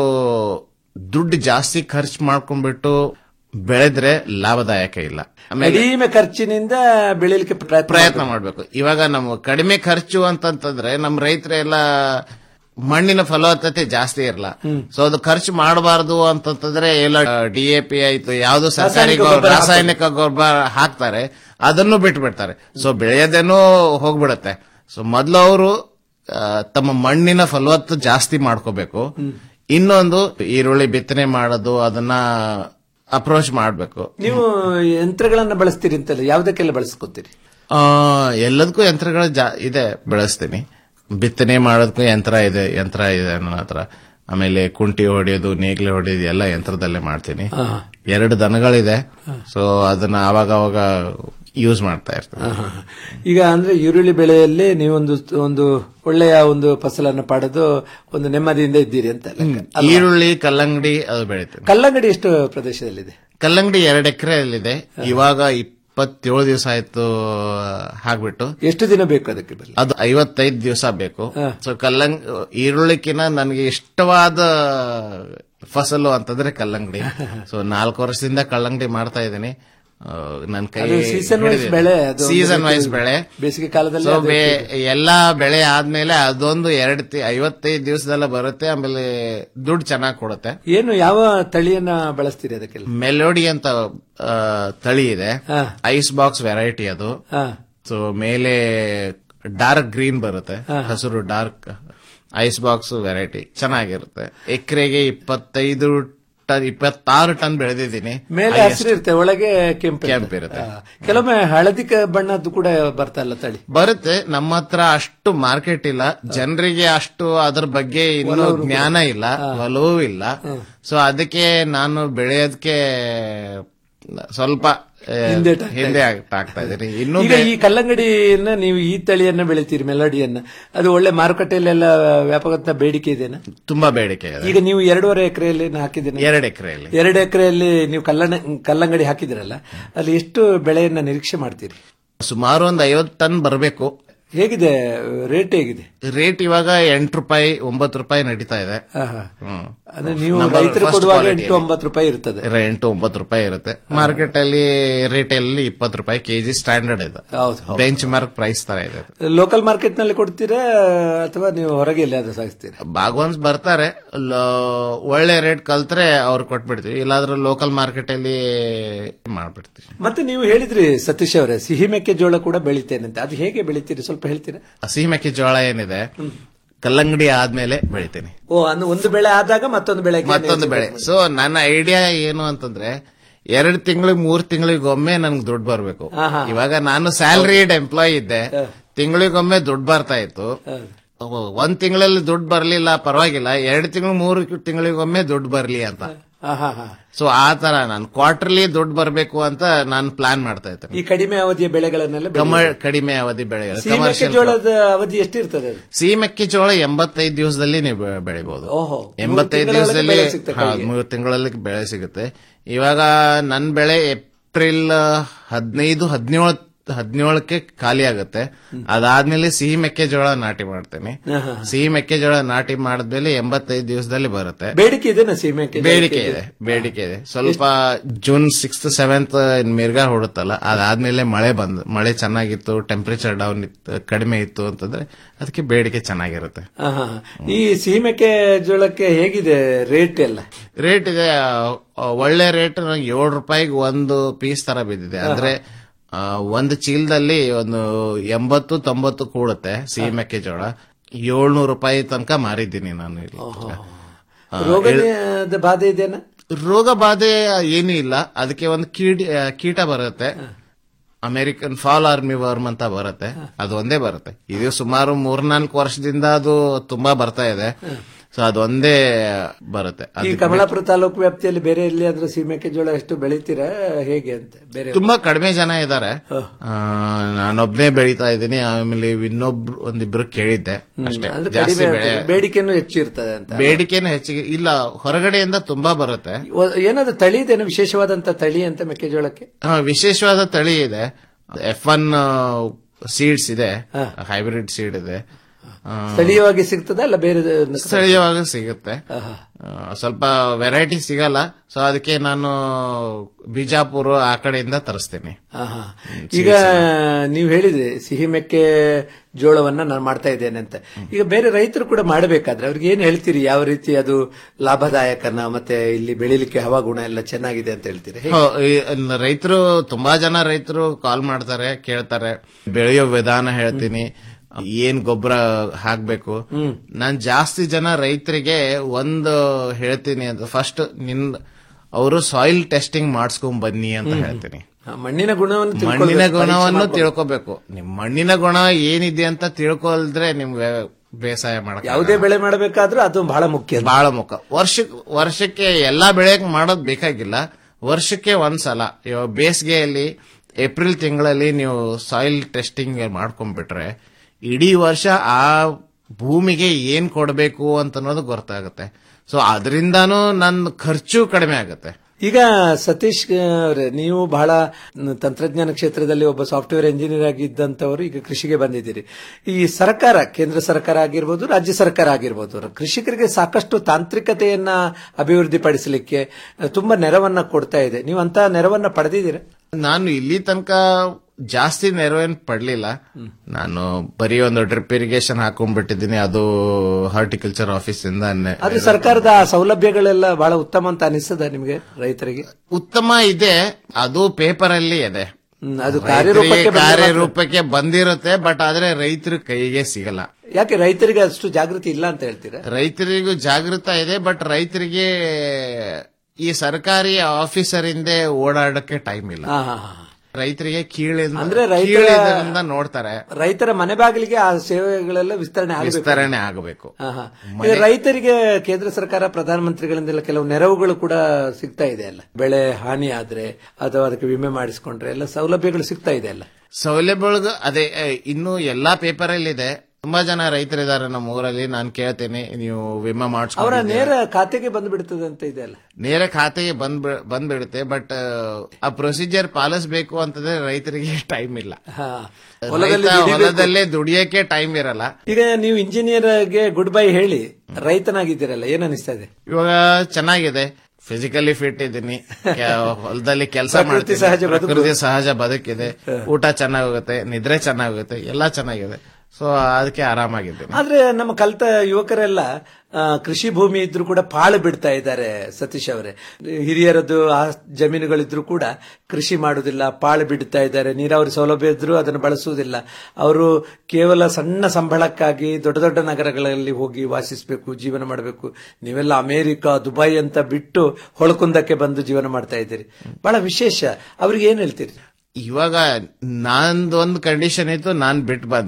ದುಡ್ಡು ಜಾಸ್ತಿ ಖರ್ಚು ಮಾಡ್ಕೊಂಡ್ಬಿಟ್ಟು ಬೆಳೆದ್ರೆ ಲಾಭದಾಯಕ ಇಲ್ಲ ಆಮೇಲೆ ಕಡಿಮೆ ಖರ್ಚಿನಿಂದ ಬೆಳೀಲಿಕ್ಕೆ ಪ್ರಯತ್ನ ಪ್ರಯತ್ನ ಮಾಡಬೇಕು ಇವಾಗ ನಮ್ಮ ಕಡಿಮೆ ಖರ್ಚು ಅಂತಂತಂದ್ರೆ ನಮ್ಮ ರೈತರೆಲ್ಲ ಮಣ್ಣಿನ ಫಲವತ್ತತೆ ಜಾಸ್ತಿ ಇರಲ್ಲ ಸೊ ಅದು ಖರ್ಚು ಮಾಡಬಾರ್ದು ಅಂತಂತಂದ್ರೆ ಎಲ್ಲ ಡಿ ಎ ಪಿ ಆಯ್ತು ಯಾವ್ದು ಸರ್ಕಾರಿ ರಾಸಾಯನಿಕ ಗೊ- ಗೊಬ್ಬರ ರಾಸಾಯನಿಕ ಗೊಬ್ಬರ ಹಾಕ್ತಾರೆ ಅದನ್ನು ಬಿಟ್ಟು ಬಿಡ್ತಾರೆ ಸೊ ಬೆಳೆಯೋದೇನೋ ಹೋಗ್ಬಿಡತ್ತೆ ಸೊ ಮೊದಲು ಅವರು ತಮ್ಮ ಮಣ್ಣಿನ ಫಲವತ್ತು ಜಾಸ್ತಿ ಮಾಡ್ಕೋಬೇಕು ಇನ್ನೊಂದು ಈರುಳ್ಳಿ ಬಿತ್ತನೆ ಮಾಡೋದು ಅದನ್ನ ಅಪ್ರೋಚ್ ಮಾಡಬೇಕು ನೀವು ಯಂತ್ರಗಳನ್ನ ಬಳಸ್ತೀರಿ ಅಂತಲ್ಲ ಯಾವ್ದಕ್ಕೆಲ್ಲ ಬಳಸ್ಕೊತೀರಿ ಆ, ಎಲ್ಲದಕ್ಕೂ ಯಂತ್ರಗಳು ಜಾ- ಇದೆ ಬೆಳೆಸ್ತೀನಿ ಬಿತ್ತನೆ ಮಾಡೋದಕ್ಕೂ ಯಂತ್ರ ಇದೆ ಯಂತ್ರ ಇದೆ ನನ್ನ ಹತ್ರ ಆಮೇಲೆ ಕುಂಟಿ ಹೊಡೆಯೋದು ನೇಗ್ಲೆ ಹೊಡೆಯೋದು ಎಲ್ಲ ಯಂತ್ರದಲ್ಲೇ ಮಾಡ್ತೀನಿ ಆಹಾ. ಎರಡು ದನಗಳಿದೆ ಸೊ ಅದನ್ನ ಅವಾಗ ಅವಾಗ ಯೂಸ್ ಮಾಡ್ತಾ ಇರ್ತೀನಿ ಆಹಾ. ಈಗ ಅಂದ್ರೆ ಈರುಳ್ಳಿ ಬೆಳೆಯಲ್ಲಿ ನೀವೊಂದು ಒಂದು ಒಳ್ಳೆಯ ಒಂದು ಫಸಲನ್ನು ಪಡೆದು ಒಂದು ನೆಮ್ಮದಿಯಿಂದ ಇದ್ದೀರಿ ಅಂತ ಲೆಕ್ಕ. ಅಲ್ವಾ? ಈರುಳ್ಳಿ ಕಲ್ಲಂಗಡಿ ಅದು ಬೆಳಿತೀನಿ ಕಲ್ಲಂಗಡಿ ಎಷ್ಟು ಪ್ರದೇಶದಲ್ಲಿದೆ ಕಲ್ಲಂಗಡಿ ಎರಡು ಎಕರೆಯಲ್ಲಿದೆ ಇವಾಗ ಇಪ್ಪತ್ತೇಳು ದಿವಸ ಆಯ್ತು ಹಾಕ್ಬಿಟ್ಟು ಎಷ್ಟು ದಿನ ಬೇಕು ಅದಕ್ಕೆ ಬರಲಿ ಅದು ಐವತ್ತೈದು ದಿವಸ ಬೇಕು ಸೊ ಕಲ್ಲಂಗ್ ಈರುಳ್ಳಿಕಿನ ನನಗೆ ಇಷ್ಟವಾದ ಫಸಲು ಅಂತಂದ್ರೆ ಕಲ್ಲಂಗಡಿ ಸೊ ನಾಲ್ಕು ವರ್ಷದಿಂದ ಕಲ್ಲಂಗಡಿ ಮಾಡ್ತಾ ಇದ್ದೀನಿ ನನ್ನ ಕೈ ಅದು season wise ಬೆಳೆ, ಅದು ಒಂದು ಸೀಸನ್ ವೈಸ್ ರೀತಿ ಬೆಳೆ ಬೇಸಿಗೆ ಕಾಲದಲ್ಲಿ So, ಅದು ಬೆ- ಎಲ್ಲಾ ಬೆಳೆ ಆದ್ಮೇಲೆ ಅದೊಂದು ಎರಡು ಐವತ್ತೈದು ದಿವಸದಲ್ಲ ಬರುತ್ತೆ ಆಮೇಲೆ ದುಡ್ಡು ಚೆನ್ನಾಗಿ ಕೊಡುತ್ತೆ ಏನು ಯಾವ ತಳಿಯನ್ನ ಬಳಸ್ತೀರಿ ಅದಕ್ಕೆಲ್ಲ ಮೆಲೋಡಿ ಅಂತ ಆ, ತಳಿ ಇದೆ ಐಸ್ ಬಾಕ್ಸ್ ವೆರೈಟಿ ಅದು ಹಾ. ಸೊ ಮೇಲೆ ಡಾರ್ಕ್ ಗ್ರೀನ್ ಬರುತ್ತೆ ಹಾ. ಹಸಿರು ಡಾರ್ಕ್ ಐಸ್ ಬಾಕ್ಸ್ ವೆರೈಟಿ ಚೆನ್ನಾಗಿರುತ್ತೆ ಎಕರೆಗೆ ಇಪ್ಪತ್ತೈದು ಟನ್ ಇಪ್ಪತ್ತಾರು ಟನ್ ಬೆಳೆದಿದ್ದೀನಿ ಮೇಲೆ Highest. ಹಸಿರು ಇರುತ್ತೆ ಒಳಗೆ ಕೆಂಪು ಕೆಂಪು ಇರುತ್ತೆ. ಆ, ಕೆಲವೊಮ್ಮೆ ಹಳದಿ ಕ- ಬಣ್ಣದ್ದು ಕೂಡ ಬರ್ತಲ್ಲ ತಳಿ ಬರುತ್ತೆ ನಮ್ಮ ಹತ್ರ ಅಷ್ಟು ಮಾರ್ಕೆಟ್ ಇಲ್ಲ ಜನರಿಗೆ ಅಷ್ಟು ಅದ್ರ ಬಗ್ಗೆ ಇನ್ನೂ ಒಲವು ಜ್ಞಾನ ಇಲ್ಲ ಒಲವೂ ಇಲ್ಲ ಸೊ ಅದಕ್ಕೆ ನಾನು ಬೆಳೆಯೋದಕ್ಕೆ ಸ್ವಲ್ಪ ಆ, ಹಿಂದೇಟ್ ಆಗ್ತಾ ಹಿಂದೆ ಇದೆ. ಆಗ್ತಾ ಆಗ್ತಾ ಇದ್ದೀನಿ ಇನ್ನು ಈಗ ಈ ಕಲ್ಲಂಗಡಿಯನ್ನ ನೀವು ಈ ತಳಿಯನ್ನ ಬೆಳಿತೀರಿ ಮೆಲೋಡಿಯನ್ನ ಅದು ಒಳ್ಳೆ ಮಾರುಕಟ್ಟೆಯಲ್ಲೆಲ್ಲ ವ್ಯಾಪಕ ಬೇಡಿಕೆ ಇದೆನಾ ತುಂಬಾ ಬೇಡಿಕೆ ಇದೆ ಈಗ ನೀವು ಎರಡೂವರೆ ಎಕರೆಯಲ್ಲಿ ಹಾಕಿದ್ದೀರಿ ಎರಡು ಎಕರೆಯಲ್ಲಿ ಎರಡು ಎಕರೆಯಲ್ಲಿ ನೀವು ಕಲ್ಲಣ ಕಲ್ಲಂಗಡಿ ಹಾಕಿದಿರಲ್ಲ ಅಲ್ಲಿ ಎಷ್ಟು ಬೆಳೆಯನ್ನ ನಿರೀಕ್ಷೆ ಮಾಡ್ತೀರಿ ಸುಮಾರು ಒಂದು ಐವತ್ತು ಟನ್ ಬರಬೇಕು ಹೇಗಿದೆ ರೇಟ್ ಹೇಗಿದೆ ರೇಟ್ ಇವಾಗ ಎಂಟು ರೂಪಾಯಿ ಒಂಬತ್ತು ರೂಪಾಯಿ ನಡೀತಾ ಇದೆ ಆಹಾ. ಹ್ಮ್. ಅಂದ್ರೆ ನೀವು ನಮ್ಮ ರೈತರು first ಕೊಡುವಾಗ quality ಎಂಟು ಒಂಬತ್ತು ರೂಪಾಯಿ ಇರ್ತದೆ ಇದೆ. ಎಂಟು ಒಂಬತ್ತು ರೂಪಾಯಿ ಇರುತ್ತೆ ಮಾರ್ಕೆಟ್ ಅಲ್ಲಿ ರೇಟಲ್ಲಿ ಇಪ್ಪತ್ತು ರೂಪಾಯಿ ಕೆಜಿ ಸ್ಟ್ಯಾಂಡರ್ಡ್ ಇದೆ ಹೌದು, ಹೌದು. ಬೆಂಚ್ ಮಾರ್ಕ್ ಪ್ರೈಸ್ ತರ ಇದೆ ಲೋಕಲ್ ಮಾರ್ಕೆಟ್ ನಲ್ಲಿ ಕೊಡ್ತೀರಾ ಅಥವಾ ನೀವು ಹೊರಗೆ ಎಲ್ಲಿಯಾದ್ರೂ ಸಾಗಿಸ್ತೀರಾ ಬಾಗ್ವಾನ್ಸ್ ಬರ್ತಾರೆ ಲ- ಒಳ್ಳೆ ರೇಟ್ ಕಲ್ತ್ರೆ ಅವ್ರು ಕೊಟ್ಬಿಡ್ತೀವಿ ಇಲ್ಲಾಂದ್ರೆ ಲೋಕಲ್ ಮಾರ್ಕೆಟ್ ಅಲ್ಲಿ ಮಾಡ್ಬಿಡ್ತೀವಿ ಮತ್ತೆ ನೀವು ಹೇಳಿದ್ರಿ ಸತೀಶ್ ಅವರೇ ಸಿಹಿ ಮೆಕ್ಕೆಜೋಳ ಕೂಡ ಬೆಳಿತೇನಂತೆ ಅದು ಹೇಗೆ ಬೆಳಿತೀರಿ ಸ್ವಲ್ಪ ಹೇಳ್ತೀರಾ ಹಸಿ ಮೆಕ್ಕೆಜೋಳ ಏನಿದೆ ಕಲ್ಲಂಗಡಿ ಆದ್ಮೇಲೆ ಬೆಳಿತೀನಿ ಓ ಅಂದ್ರೆ ಒಂದು ಬೆಳೆ ಆದಾಗ ಮತ್ತೊಂದು ಬೆಳೆ ಮತ್ತೊಂದು ಬೆಳೆ ಸೊ ನನ್ನ ಐಡಿಯಾ ಏನು ಅಂತಂದ್ರೆ ಎರಡ್ ತಿಂಗಳಿಗೆ ಮೂರ್ ತಿಂಗಳಿಗೊಮ್ಮೆ ನನ್ಗೆ ದುಡ್ಡು ಬರ್ಬೇಕು ಆಹಾ. ಇವಾಗ ನಾನು ಸ್ಯಾಲರಿಡ್ ಎಂಪ್ಲಾಯ್ ಇದ್ದೆ ತಿಂಗಳಿಗೊಮ್ಮೆ ದುಡ್ಡು ಬರ್ತಾ ಇತ್ತು ಒಂದ್ ತಿಂಗಳಲ್ಲಿ ದುಡ್ಡು ಬರ್ಲಿಲ್ಲ ಪರವಾಗಿಲ್ಲ ಎರಡು ತಿಂಗಳು ಮೂರು ತಿಂಗಳಿಗೊಮ್ಮೆ ದುಡ್ಡು ಬರ್ಲಿ ಅಂತ ಸೊ ಆ ತರ ನಾನು ಕ್ವಾರ್ಟರ್ಲಿ ದುಡ್ಡು ಬರ್ಬೇಕು ಅಂತ ನಾನು ಪ್ಲಾನ್ ಮಾಡ್ತಾ ಇದ್ದೇನೆ ಈ ಕಡಿಮೆ ಅವಧಿಯ ಬೆಳೆಗಳನ್ನೆಲ್ಲ ಕಮ ಬೆಳೆಯೋದು. ಕಡಿಮೆ ಅವಧಿ ಬೆಳೆಗಳು ಸಿಹಿ ಕಮರ್ಷಿಯಲ್ ಮೆಕ್ಕೆಜೋಳದ ಅವಧಿ ಎಷ್ಟಿರ್ತದೆ ಅದು ಸಿಹಿ ಮೆಕ್ಕೆಜೋಳ ಎಂಬತ್ತೈದು ದಿವಸದಲ್ಲಿ ನೀವು ಬೆ- ಬೆಳಿಬಹುದು ಓಹೋ. ಎಂಬತ್ತೈದು ಮೂರು ತಿಂಗಳೊಳಗೆ ದಿವಸದಲ್ಲಿ ಬೆಳೆ ಸಿಗ್ತದೆ ಹಾ, ಕೈಗೆ. ಮೂರು ತಿಂಗಳಲ್ಲಿ ಬೆಳೆ ಸಿಗುತ್ತೆ ಇವಾಗ ನನ್ ಬೆಳೆ ಏಪ್ರಿಲ್ ಹದಿನೈದು ಹದಿನೇಳು ಹದಿನೇಳಕ್ಕೆ ಖಾಲಿ ಆಗುತ್ತೆ ಅದಾದ್ಮೇಲೆ ಸಿಹಿ ಮೆಕ್ಕೆಜೋಳ ನಾಟಿ ಮಾಡ್ತೇನೆ ಆಹಾ. ಸಿಹಿ ಮೆಕ್ಕೆಜೋಳ ನಾಟಿ ಮಾಡಿದ್ಮೇಲೆ ಎಂಬತ್ತೈದು ದಿವಸದಲ್ಲಿ ಬರುತ್ತೆ ಬೇಡಿಕೆ ಇದೆನಾ ಸಿಹಿ ಮೆಕ್ಕೆಜೋಳಕ್ಕೆ? ಬೇಡಿಕೆ ಇದೆ ಬೇಡಿಕೆ ಇದೆ ಸ್ವಲ್ಪ ಜೂನ್ ಸಿಕ್ಸ್ತ್ ಸೆವೆಂತ್ ಮಿರ್ಗಾ ಹೊಡುತ್ತಲ್ಲ ಅದಾದ್ಮೇಲೆ ಮಳೆ ಬಂದು ಮಳೆ ಚೆನ್ನಾಗಿತ್ತು ಟೆಂಪರೇಚರ್ ಡೌನ್ ಇತ್ತು ಕಡಿಮೆ ಇತ್ತು ಅಂತಂದ್ರೆ ಅದಕ್ಕೆ ಬೇಡಿಕೆ ಚೆನ್ನಾಗಿರುತ್ತೆ ಆಹಾ. ಈ ಸಿಹಿ ಮೆಕ್ಕೆಜೋಳಕ್ಕೆ ಹೇಗಿದೆ ರೇಟ್ ಎಲ್ಲ ರೇಟ್ ಇದೆ ಆ, ಒಳ್ಳೆ ರೇಟ್ ನಂಗೆ ಏಳು ರೂಪಾಯಿಗೆ ಒಂದು ಪೀಸ್ ತರ ಬಿದ್ದಿದೆ ಅಂದ್ರೆ ಆ, ಒಂದು ಚೀಲದಲ್ಲಿ ಒಂದು ಎಂಬತ್ತು ತೊಂಬತ್ತು ಕೂಡುತ್ತೆ ಸಿಹಿ ಮೆಕ್ಕೆಜೋಳ ಏಳ್ನೂರು ರೂಪಾಯಿ ತನಕ ಮಾರಿದ್ದೀನಿ ನಾನು ಇಲ್ಲಿ ಆ, ರೋಗದ ಬಾಧೆ ಇದೆನಾ ರೋಗ ಬಾಧೆ ಏನೂ ಇಲ್ಲ ಅದಕ್ಕೆ ಒಂದು ಕೀಟ ಆ, ಕೀಟ ಬರುತ್ತೆ ಅಮೆರಿಕನ್ ಫಾಲ್ ಆರ್ಮಿ ವರ್ಮ್ ಅಂತ ಬರುತ್ತೆ ಅದು ಒಂದೇ ಬರುತ್ತೆ ಇದು ಸುಮಾರು ಮೂರ್ನಾಲ್ಕು ವರ್ಷದಿಂದ ಅದು ತುಂಬಾ ಬರ್ತಾ ಇದೆ ಸೊ ಅದೊಂದೇ ಬರುತ್ತೆ ಈ ಅದಕ್ಕೆ ಕಮಲಾಪುರ ತಾಲೂಕು ವ್ಯಾಪ್ತಿಯಲ್ಲಿ ಬೇರೆ ಎಲ್ಲಿ ಆದ್ರೂ ಸಿಹಿ ಮೆಕ್ಕೆಜೋಳ ಎಷ್ಟು ಬೆಳಿತೀರಾ ಹೇಗೆ ಅಂತ ಬೇರೆ ತುಂಬಾ ಕಡಿಮೆ ಜನ ಇದ್ದಾರೆ ನಾನೊಬ್ನೇ ಬೆಳೀತಾ ಇದ್ದೀನಿ ಆಮೇಲೆ ಇನ್ನೊಬ್ರು ಒಂದಿಬ್ರು ಕೇಳಿದ್ದೆ ಅಷ್ಟೇ ಅಂದ್ರೆ ಜಾಸ್ತಿ ಕಡಿಮೆ ಬೆಳೆ ಬೇಡಿಕೆನೂ ಹೆಚ್ಚು ಇರ್ತದೆ ಅಂತ ಬೇಡಿಕೆನೂ ಹೆಚ್ಚಿಗೆ ಇಲ್ಲ ಹೊರಗಡೆಯಿಂದ ತುಂಬಾ ಬರುತ್ತೆ ಒ- ಏನಾದ್ರು ತಳಿ ಇದೆನಾ ವಿಶೇಷವಾದಂತ ತಳಿ ಅಂತ ಮೆಕ್ಕೆಜೋಳಕ್ಕೆ ಹಾ, ವಿಶೇಷವಾದ ತಳಿ ಇದೆ ಎಫ್ ಒನ್ ಸೀಡ್ಸ್ ಇದೆ ಹೈಬ್ರಿಡ್ ಸೀಡ್ ಇದೆ ಆ, ಸ್ಥಳೀಯವಾಗಿ ಸಿಗ್ತದ ಅಲ್ಲ ಬೇರೆ ಸ್ಥಳೀಯವಾಗಿ ಸಿಗುತ್ತೆ ಆ, ಸ್ವಲ್ಪ ವೆರೈಟಿ ಸಿಗಲ್ಲ ಸೊ ಅದಕ್ಕೆ ನಾನು ಬಿಜಾಪುರ ಆ ಕಡೆಯಿಂದ ತರಿಸ್ತೇನೆ ಆಹಾ. ಈಗ ನೀವು ಹೇಳಿದ್ರಿ ಸಿಹಿ ಮೆಕ್ಕೆ ಜೋಳವನ್ನ ನಾನು ಮಾಡ್ತಾ ಇದ್ದೇನೆ ಅಂತ ಈಗ ಬೇರೆ ರೈತರು ಕೂಡ ಮಾಡಬೇಕಾದ್ರೆ ಅವ್ರಿಗೆ ಏನ್ ಹೇಳ್ತೀರಿ ಯಾವ ರೀತಿ ಅದು ಲಾಭದಾಯಕನ ಮತ್ತೆ ಇಲ್ಲಿ ಬೆಳಿಲಿಕ್ಕೆ ಹವಾಗುಣ ಎಲ್ಲ ಚೆನ್ನಾಗಿದೆ ಅಂತ ಹೇಳ್ತೀರಿ ಹೇಗೆ? ರೈತರು ತುಂಬಾ ಜನ ರೈತರು ಕಾಲ್ ಮಾಡ್ತಾರೆ ಕೇಳ್ತಾರೆ ಬೆಳೆಯೋ ವಿಧಾನ ಹೇಳ್ತೀನಿ ಏನ್ ಗೊಬ್ಬರ ಹಾಕ್ಬೇಕು ನಾನ್ ಜಾಸ್ತಿ ಜನ ರೈತರಿಗೆ ಒಂದು ಹೇಳ್ತೀನಿ ಅಂತ ಫಸ್ಟ್ ನಿನ್ ಅವರು ಸಾಯಿಲ್ ಟೆಸ್ಟಿಂಗ್ ಮಾಡಿಸ್ಕೊಂಡ್ ಬನ್ನಿ ಅಂತ ಹೇಳ್ತೀನಿ ಆ, ಮಣ್ಣಿನ ಗುಣವನ್ನು ಮಣ್ಣಿನ ತಿಳ್ಕೊಳ್ಬೇಕು, ಗುಣವನ್ನು ಪರೀಕ್ಷೆ ತಿಳ್ಕೊಬೇಕು ನಿಮ್ ಮಣ್ಣಿನ ಗುಣ ಏನಿದೆ ಅಂತ ತಿಳ್ಕೊಲ್ದ್ರೆ ನಿಮ್ಗೆ ಬೇಸಾಯ ಮಾಡಕ್ ಯಾವುದೇ ಬೆಳೆ ಮಾಡಬೇಕಾದ್ರೂ ಅದು ಬಹಳ ಮುಖ್ಯ ಬಹಳ ಮುಖ್ಯ ವರ್ಷಕ್ ವರ್ಷಕ್ಕೆ ಎಲ್ಲಾ ಬೆಳೆಗ್ ಮಾಡೋದ್ ಬೇಕಾಗಿಲ್ಲ ವರ್ಷಕ್ಕೆ ಒಂದ್ಸಲ ಇವಾಗ ಬೇಸಿಗೆಯಲ್ಲಿ ಏಪ್ರಿಲ್ ತಿಂಗಳಲ್ಲಿ ನೀವು ಸಾಯಿಲ್ ಟೆಸ್ಟಿಂಗ್ ಮಾಡ್ಕೊಂಡ್ಬಿಟ್ರೆ ಇಡೀ ವರ್ಷ ಆ ಭೂಮಿಗೆ ಏನ್ ಕೊಡಬೇಕು ಅಂತ ಅನ್ನೋದು ಗೊತ್ತಾಗುತ್ತೆ ಸೊ ಅದರಿಂದಾನು ನನ್ನ ಖರ್ಚು ಕಡಿಮೆ ಆಗುತ್ತೆ ಈಗ ಸತೀಶ್ ಅವರೇ ನೀವು ಬಹಳ ತಂತ್ರಜ್ಞಾನ ಕ್ಷೇತ್ರದಲ್ಲಿ ಒಬ್ಬ ಸಾಫ್ಟ್ವೇರ್ ಇಂಜಿನಿಯರ್ ಆಗಿದ್ದಂತವರು ಈಗ ಕೃಷಿಗೆ ಬಂದಿದ್ದೀರಿ ಈ ಸರ್ಕಾರ ಕೇಂದ್ರ ಸರ್ಕಾರ ಆಗಿರ್ಬೋದು ರಾಜ್ಯ ಸರ್ಕಾರ ಆಗಿರ್ಬೋದು ಕೃಷಿಕರಿಗೆ ಸಾಕಷ್ಟು ತಾಂತ್ರಿಕತೆಯನ್ನ ಅಭಿವೃದ್ಧಿ ಪಡಿಸಲಿಕ್ಕೆ ತುಂಬಾ ನೆರವನ್ನ ಕೊಡ್ತಾ ಇದೆ ನೀವು ಅಂತ ನೆರವನ್ನ ಪಡೆದಿದ್ದೀರಾ ನಾನು ಇಲ್ಲಿ ತನಕ ಜಾಸ್ತಿ ನೆರವೇನ್ ಪಡ್ಲಿಲ್ಲ ನಾನು ಬರೀ ಒಂದು ಡ್ರಿಪ್ ಇರಿಗೇಷನ್ ಹಾಕೊಂಡ್ಬಿಟ್ಟಿದ್ದೀನಿ ಅದು ಹಾರ್ಟಿಕಲ್ಚರ್ ಆಫೀಸ್ ಇಂದ ನೆ- ಆದ್ರೆ ಸರ್ಕಾರದ ಆ ಸೌಲಭ್ಯಗಳೆಲ್ಲ ಬಹಳ ಉತ್ತಮ ಅಂತ ಅನಿಸ್ತದ ನಿಮಗೆ ರೈತರಿಗೆ ಉತ್ತಮ ಇದೆ ಅದು ಪೇಪರ್ ಅಲ್ಲಿ ಇದೆ ಹ್ಮ್, ಅದು ರೈತರಿಗೆ ಕಾರ್ಯರೂಪಕ್ಕೆ ಬಂದ್ರೆ ಮಾತ್ರ- ಕಾರ್ಯರೂಪಕ್ಕೆ ಬಂದಿರುತ್ತೆ ಬಟ್ ಆದ್ರೆ ರೈತರ ಕೈಗೆ ಸಿಗಲ್ಲ ಯಾಕೆ ರೈತರಿಗೆ ಅಷ್ಟು ಜಾಗೃತಿ ಇಲ್ಲ ಅಂತ ಹೇಳ್ತೀರಾ ರೈತರಿಗೂ ಜಾಗೃತ ಇದೆ ಬಟ್ ರೈತರಿಗೆ ಈ ಸರ್ಕಾರಿ ಆಫೀಸರ್ ಇಂದೇ ಓಡಾಡಕ್ಕೆ ಟೈಮ್ ಇಲ್ಲ ಹಾ, ಹಾ, ಹಾ. ರೈತರಿಗೆ ಕೀಳಿಂದ ಅಂದ್ರೆ ರೈತರ ಕೀಳಿಂದ ನೋಡ್ತಾರೆ ರೈತರ ಮನೆ ಬಾಗಿಲಿಗೆ ಆ ಸೇವೆಗಳೆಲ್ಲ ವಿಸ್ತರಣೆ ಆಗಬೇಕು ವಿಸ್ತರಣೆ ಆಗಬೇಕು ಹಾ, ಹಾ. ಈಗ ರೈತರಿಗೆ ಕೇಂದ್ರ ಸರ್ಕಾರ ಪ್ರಧಾನಮಂತ್ರಿಗಳಿಂದೆಲ್ಲ ಕೆಲವು ನೆರವುಗಳು ಕೂಡ ಸಿಗ್ತಾ ಇದೆ ಅಲ್ಲ ಬೆಳೆ ಹಾನಿ ಆದ್ರೆ ಅಥವಾ ಅದಕ್ಕೆ ವಿಮೆ ಮಾಡಿಸ್ಕೊಂಡ್ರೆ ಎಲ್ಲ ಸೌಲಭ್ಯಗಳು ಸಿಗ್ತಾ ಇದೆ ಅಲ್ಲ ಸೌಲಭ್ಯಗಳು ಅದೇ ಆ, ಇನ್ನು ಎಲ್ಲಾ ಪೇಪರ್ ಅಲ್ಲಿ ಇದೆ ತುಂಬಾ ಜನ ರೈತರಿದ್ದಾರೆ ನಮ್ಮ ಊರಲ್ಲಿ ನಾನು ಕೇಳ್ತೇನೆ ನೀವು ವಿಮೆ ಅವರ ಮಾಡಿಸ್ಕೊಂಡು ನೇರ ಖಾತೆಗೆ ಬಂದು ಬಿಡ್ತದೆ ಅಂತ ಇದೆ ಅಲ್ಲ ನೇರ ಖಾತೆಗೆ ಬಂದ್ ಬಂದ್ಬಿಡುತ್ತೆ ಬಟ್ ಆ ಪ್ರೊಸೀಜರ್ ಪಾಲಿಸಬೇಕು ಅಂತಂದ್ರೆ ರೈತರಿಗೆ ಟೈಮ್ ಇಲ್ಲ ಹಾ. ರೈತ ಹೊಲದಲ್ಲಿ ದುಡಿಬೇಕು. ಹೊಲದಲ್ಲೇ ದುಡಿಯಕ್ಕೆ ಟೈಮ್ ಇರಲ್ಲ ಈಗ ನೀವು ಇಂಜಿನಿಯರ್ಗೆ ಗುಡ್ ಬೈ ಹೇಳಿ ರೈತನಾಗಿದ್ದೀರಲ್ಲ ಏನ್ ಅನಿಸ್ತಾ ಇದೆ ಇವಾಗ ಚೆನ್ನಾಗಿದೆ ಫಿಸಿಕಲಿ ಫಿಟ್ ಇದ್ದೀನಿ ಕೆ- ಹೊಲದಲ್ಲಿ ಕೆಲಸ ಪ್ರಕೃತಿ ಮಾಡ್ತೀನಿ ಸಹಜ ಬದುಕು. ಪ್ರಕೃತಿ ಸಹಜ ಬದುಕಿದೆ ಊಟ ಚೆನ್ನಾಗೋಗುತ್ತೆ ನಿದ್ರೆ ಚೆನ್ನಾಗೋಗುತ್ತೆ ಎಲ್ಲಾ ಚೆನ್ನಾಗಿದೆ ಸೊ ಅದಕ್ಕೆ ಆರಾಮಾಗಿದ್ದೀನಿ ಆದ್ರೆ ನಮ್ಮ ಕಲಿತ ಯುವಕರೆಲ್ಲ ಆ, ಕೃಷಿ ಭೂಮಿ ಇದ್ರೂ ಕೂಡ ಪಾಳು ಬಿಡ್ತಾ ಇದ್ದಾರೆ ಸತೀಶ್ ಅವರೇ ಹಿರಿಯರದ್ದು ಆ ಜಮೀನುಗಳಿದ್ರು ಕೂಡ ಕೃಷಿ ಮಾಡುವುದಿಲ್ಲ ಪಾಳು ಬಿಡ್ತಾ ಇದ್ದಾರೆ ನೀರಾವರಿ ಸೌಲಭ್ಯ ಇದ್ರೂ ಅದನ್ನು ಬಳಸುವುದಿಲ್ಲ ಅವರು ಕೇವಲ ಸಣ್ಣ ಸಂಬಳಕ್ಕಾಗಿ ದೊಡ್ಡ ದೊಡ್ಡ ನಗರಗಳಲ್ಲಿ ಹೋಗಿ ವಾಸಿಸಬೇಕು ಜೀವನ ಮಾಡಬೇಕು ನೀವೆಲ್ಲ ಅಮೆರಿಕ ದುಬೈ ಅಂತ ಬಿಟ್ಟು ಹೊಳಕುಂದಕ್ಕೆ ಬಂದು ಜೀವನ ಮಾಡ್ತಾ ಇದ್ದೀರಿ ಬಹಳ ವಿಶೇಷ ಅವ್ರಿಗೆ ಏನ್ ಹೇಳ್ತೀರಿ ಇವಾಗ ನಂದು ಒಂದು ಕಂಡೀಷನ್ ಇತ್ತು ನಾನ್ ಬಿಟ್ಟು ಬಂದೆ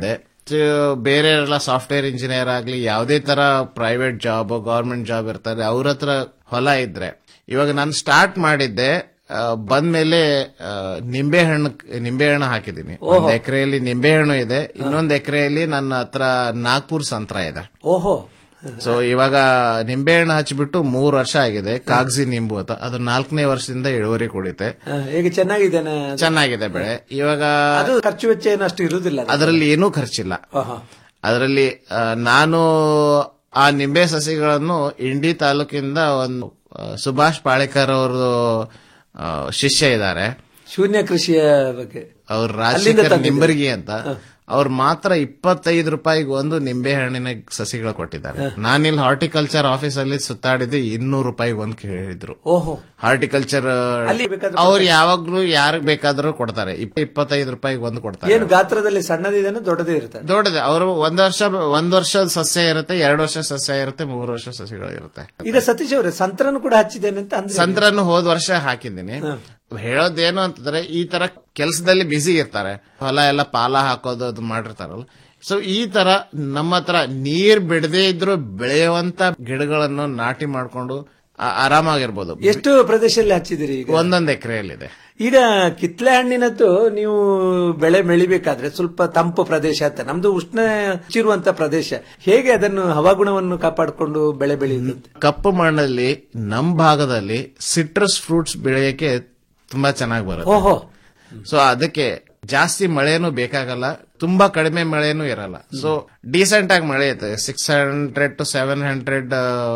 ಬೇರೆ ಎಲ್ಲ ಸಾಫ್ಟ್ವೇರ್ ಇಂಜಿನಿಯರ್ ಆಗ್ಲಿ ಯಾವುದೇ ತರ ಪ್ರೈವೇಟ್ ಜಾಬ್ ಗವರ್ಮೆಂಟ್ ಜಾಬ್ ಇರ್ತಾರೆ ಅವ್ರ ಹತ್ರ ಹೊಲ ಇದ್ರೆ ಇವಾಗ ನಾನು ಸ್ಟಾರ್ಟ್ ಮಾಡಿದ್ದೆ ಆ, ಬಂದ್ಮೇಲೆ ಆ, ನಿಂಬೆಹಣ್ಣು ನಿಂಬೆಹಣ್ಣು ಹಾಕಿದ್ದೀನಿ ಒಂದ್ ಎಕರೆಯಲ್ಲಿ ನಿಂಬೆಹಣ್ಣು ಇದೆ ಇನ್ನೊಂದ್ ಎಕರೆಯಲ್ಲಿ ನನ್ನ ಹತ್ರ ನಾಗ್ಪುರ್ ಸಂತ್ರ ಇದೆ ಓಹೋ ಸೊ ಇವಾಗ ನಿಂಬೆಹಣ್ಣು ಹಚ್ಚಿಬಿಟ್ಟು ಮೂರ್ ವರ್ಷ ಆಗಿದೆ ಕಾಗಜಿ ನಿಂಬು ಅಂತ ಅದು ನಾಲ್ಕನೇ ವರ್ಷದಿಂದ ಇಳುವರಿ ಕೊಡುತ್ತೆ ಆ, ಈಗ ಚೆನ್ನಾಗಿದ್ದೇನೆ ಚೆನ್ನಾಗಿದೆ ಬೆಳೆ ಇವಾಗ ಅದು ಖರ್ಚು ವೆಚ್ಚ ಏನು ಅಷ್ಟು ಇರುವುದಿಲ್ಲ ಅದು. ಅದರಲ್ಲಿ ಏನೂ ಖರ್ಚಿಲ್ಲ ಆಹಾ. ಅದರಲ್ಲಿ ಆ, ನಾನು ಆ ನಿಂಬೆ ಸಸಿಗಳನ್ನು ಇಂಡಿ ತಾಲೂಕಿಂದ ಒಂದು ಆ, ಸುಭಾಷ್ ಪಾಳೇಕರ್ ಅವರು ಆ, ಶಿಷ್ಯ ಇದ್ದಾರೆ ಶೂನ್ಯ ಕೃಷಿಯ ಬಗ್ಗೆ ಅವ್ರ ಅಲ್ಲಿಂದ ರಾಜಶೇಖರ್ ತಂದಿದ್ದೀರಿ? ನಿಂಬರ್ಗಿ ಅಂತ ಅವ್ರು ಮಾತ್ರ ಇಪ್ಪತ್ತೈದು ರೂಪಾಯಿಗೆ ಒಂದು ನಿಂಬೆ ಹಣ್ಣಿನ ಸಸಿಗಳು ಕೊಟ್ಟಿದ್ದಾರೆ ನಾನಿಲ್ಲಿ ಹಾರ್ಟಿಕಲ್ಚರ್ ಆಫೀಸ್ ಅಲ್ಲಿ ಸುತ್ತಾಡಿದ್ದು ಇನ್ನೂರು ರೂಪಾಯಿಗೆ ಒಂದು ಕೇಳಿದ್ರು ಓಹೋ ಹಾರ್ಟಿಕಲ್ಚರ್ ಅಲ್ಲಿ ಬೇಕಾದ್ರೆ ಅವ್ರು ಯಾವಾಗ್ಲೂ ಯಾರಿಗ್ ಬೇಕಾದ್ರೂ ಕೊಡ್ತಾರೆ ಇಪ್ಪ ಇಪ್ಪತ್ತೈದು ರೂಪಾಯಿಗೆ ಒಂದು ಕೊಡ್ತಾರೆ ಏನು ಗಾತ್ರದಲ್ಲಿ ಸಣ್ಣದಿದೇನೋ ದೊಡ್ಡದೇ ಇರುತ್ತೆ ದೊಡ್ಡದೆ ಅವರು ಒಂದ್ ವರ್ಷ ಒಂದ್ ವರ್ಷ ಸಸ್ಯ ಇರುತ್ತೆ ಎರಡು ವರ್ಷ ಸಸ್ಯ ಇರುತ್ತೆ ಮೂರು ವರ್ಷ ಸಸ್ಯಗಳು ಇರುತ್ತೆ ಈಗ ಸತೀಶ್ ಅವರೇ ಸಂತ್ರನು ಕೂಡ ಹಚ್ಚಿದ್ದೇನೆ ಅಂತ ಅಂದ್ರೆ ಸಂತ್ರನ್ನು ಹೋದ್ ವರ್ಷ ಹಾಕಿದ್ದೀನಿ ಹೇಳೋದೇನು ಅಂತಂದ್ರೆ ಈ ತರ ಕೆಲಸದಲ್ಲಿ ಬ್ಯುಸಿ ಇರ್ತಾರೆ ಹೊಲ ಎಲ್ಲ ಪಾಲ ಹಾಕೋದು ಅದು ಮಾಡಿರ್ತಾರಲ್ಲ ಸೊ ಈ ತರ ನಮ್ಮ ಹತ್ರ ನೀರ್ ಬಿಡದೇ ಇದ್ರು ಬೆಳೆಯುವಂತ ಗಿಡಗಳನ್ನು ನಾಟಿ ಮಾಡ್ಕೊಂಡು ಆ- ಆರಾಮಾಗಿರ್ಬೋದು ಎಷ್ಟು ಪ್ರದೇಶದಲ್ಲಿ ಹಚ್ಚಿದಿರಿ ಈಗ ಒಂದೊಂದು ಎಕರೆಯಲ್ಲಿದೆ ಈಗ ಕಿತ್ಲೆ ಹಣ್ಣಿನದ್ದು ನೀವು ಬೆಳೆ ಬೆಳಿಬೇಕಾದ್ರೆ ಸ್ವಲ್ಪ ತಂಪು ಪ್ರದೇಶ ಅಂತ ನಮ್ದು ಉಷ್ಣ ಚಿರುವಂತ ಪ್ರದೇಶ ಹೇಗೆ ಅದನ್ನು ಹವಾಗುಣವನ್ನು ಕಾಪಾಡಿಕೊಂಡು ಬೆಳೆ ಬೆಳೆಯುವುದು ಕಪ್ಪು ಮಣ್ಣಲ್ಲಿ ನಮ್ ಭಾಗದಲ್ಲಿ ಸಿಟ್ರಸ್ ಫ್ರೂಟ್ಸ್ ಬೆಳೆಯಕ್ಕೆ ತುಂಬಾ ಚೆನ್ನಾಗಿ ಬರುತ್ತೆ ಓಹೋ ಸೊ ಅದಕ್ಕೆ ಜಾಸ್ತಿ ಮಳೆನೂ ಬೇಕಾಗಲ್ಲ ತುಂಬಾ ಕಡಿಮೆ ಮಳೆನೂ ಇರಲ್ಲ ಸೊ ಡೀಸೆಂಟ್ ಆಗಿ ಮಳೆ ಇರುತ್ತೆ six hundred to seven hundred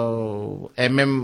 M M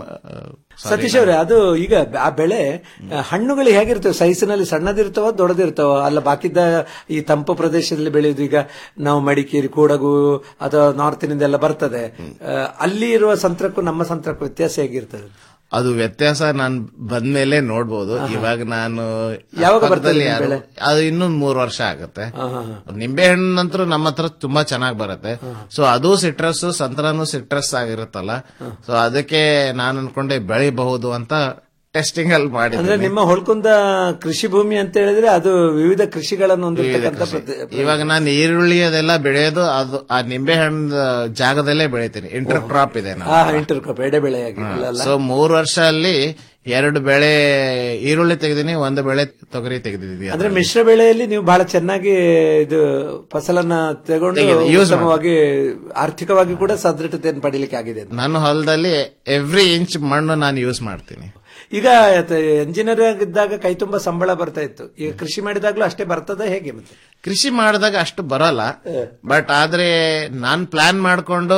Satish ಅವರೇ ಅದು ಈಗ ಆ ಬೆಳೆ ಆ, ಹಣ್ಣುಗಳು ಹೇಗಿರ್ತವೆ ಸೈಜಿನಲ್ಲಿ ಸಣ್ಣದಿರ್ತಾವ ದೊಡ್ಡದಿರ್ತಾವ ಅಲ್ಲ ಬಾಕಿದ್ದ ಈ ತಂಪು ಪ್ರದೇಶದಲ್ಲಿ ಬೆಳೆಯುದು ಈಗ ನಾವು ಮಡಿಕೇರಿ ಕೂಡಗು ಅಥವಾ ನಾರ್ತಿನಿಂದ ಎಲ್ಲ ಬರ್ತದೆ ಆ, ಅಲ್ಲಿ ಇರುವ ಸಂತ್ರಕ್ಕೂ ನಮ್ಮ ಸಂತ್ರಕ್ಕೂ ವ್ಯತ್ಯಾಸ ಹೇಗಿರ್ತದೆ ಅದು ವ್ಯತ್ಯಾಸ ನಾನು ಬಂದ್ಮೇಲೆ ನೋಡ್ಬೋದು ಇವಾಗ ನಾನು ಯಾವಾಗ ಬರ್ತದೆ ಪಕ್ಕದಲ್ಲಿ ನಿಮ್ ಯಾರು- ಬೆಳೆ? ಅದು ಇನ್ನೂ ಮೂರು ವರ್ಷ ಆಗುತ್ತೆ ನಿಂಬೆ ಹಣ್ಣಂತರೂ ನಮ್ಮ ಹತ್ರ ತುಂಬಾ ಚೆನ್ನಾಗಿ ಬರುತ್ತೆ ಸೊ ಅದು ಸಿಟ್ರಸ್ ಸಂತ್ರನು ಸಿಟ್ರಸ್ ಆಗಿರುತ್ತಲ್ಲ ಸೊ ಅದಕ್ಕೆ ನಾನು ಅನ್ಕೊಂಡೆ ಬೆಳಿಬಹುದು ಅಂತ ಟೆಸ್ಟಿಂಗ್ ಅಲ್ಲಿ ಅಂದ್ರೆ ಮಾಡಿದ್ರೆ ನಿಮ್ಮ ಹೊಳ್ಕುಂದ ಕೃಷಿ ಭೂಮಿ ಅಂತ ಹೇಳಿದ್ರೆ ಅದು ವಿವಿಧ ಕೃಷಿಗಳನ್ನು ಹೊಂದಿರತಕ್ಕಂಥ ಪ್ರದೇ- ಇವಾಗ ನಾನು ಈರುಳ್ಳಿ ಅದೆಲ್ಲ ಬೆಳೆಯೋದು ಅದು ಆ ನಿಂಬೆ ಹಣ್ಣು ಜಾಗದಲ್ಲೇ ಬೆಳಿತೀನಿ ಇಂಟರ್ ಕ್ರಾಪ್ ಇದೆ ಆ ಇಂಟರ್ ಕ್ರಾಪ್ ಎಡೆ ಬೆಳೆಯಾಗಿ ಅಲ್ಲ ಸೊ ಮೂರು ವರ್ಷ ಅಲ್ಲಿ ಎರಡು ಬೆಳೆ ಈರುಳ್ಳಿ ತೆಗೆದಿನಿ ಒಂದು ಬೆಳೆ ತೊಗರಿ ತೆಗೆದಿದ್ದೀನಿ ಅಂದ್ರೆ ಮಿಶ್ರ ಬೆಳೆಯಲ್ಲಿ ನೀವು ಬಹಳ ಚೆನ್ನಾಗಿ ಇದು ಫಸಲನ್ನ ತಗೊಂಡು ತೆಗೆದು use ಮಾಡಿ. ಉತ್ತಮವಾಗಿ ಆರ್ಥಿಕವಾಗಿ ಕೂಡ ಸದೃಢತೆಯನ್ನು ಪಡೀಲಿಕ್ಕೆ ಆಗಿದೆ ಅಂತ. ನನ್ನ ಹೊಲದಲ್ಲಿ ಎವ್ರಿ ಇಂಚ್ ಮಣ್ಣು ನಾನು ಯೂಸ್ ಮಾಡ್ತೀನಿ ಈಗ ಎಂಜಿನಿಯರ್ ಆಗಿದ್ದಾಗ ಕೈ ತುಂಬಾ ಸಂಬಳ ಬರ್ತಾ ಇತ್ತು ಈಗ ಕೃಷಿ ಮಾಡಿದಾಗ್ಲೂ ಅಷ್ಟೇ ಬರ್ತದ ಹೇಗೆ ಮತ್ತೆ ಕೃಷಿ ಮಾಡಿದಾಗ ಅಷ್ಟು ಬರಲ್ಲ ಬಟ್ ಆದ್ರೆ ನಾನ್ ಪ್ಲಾನ್ ಮಾಡ್ಕೊಂಡು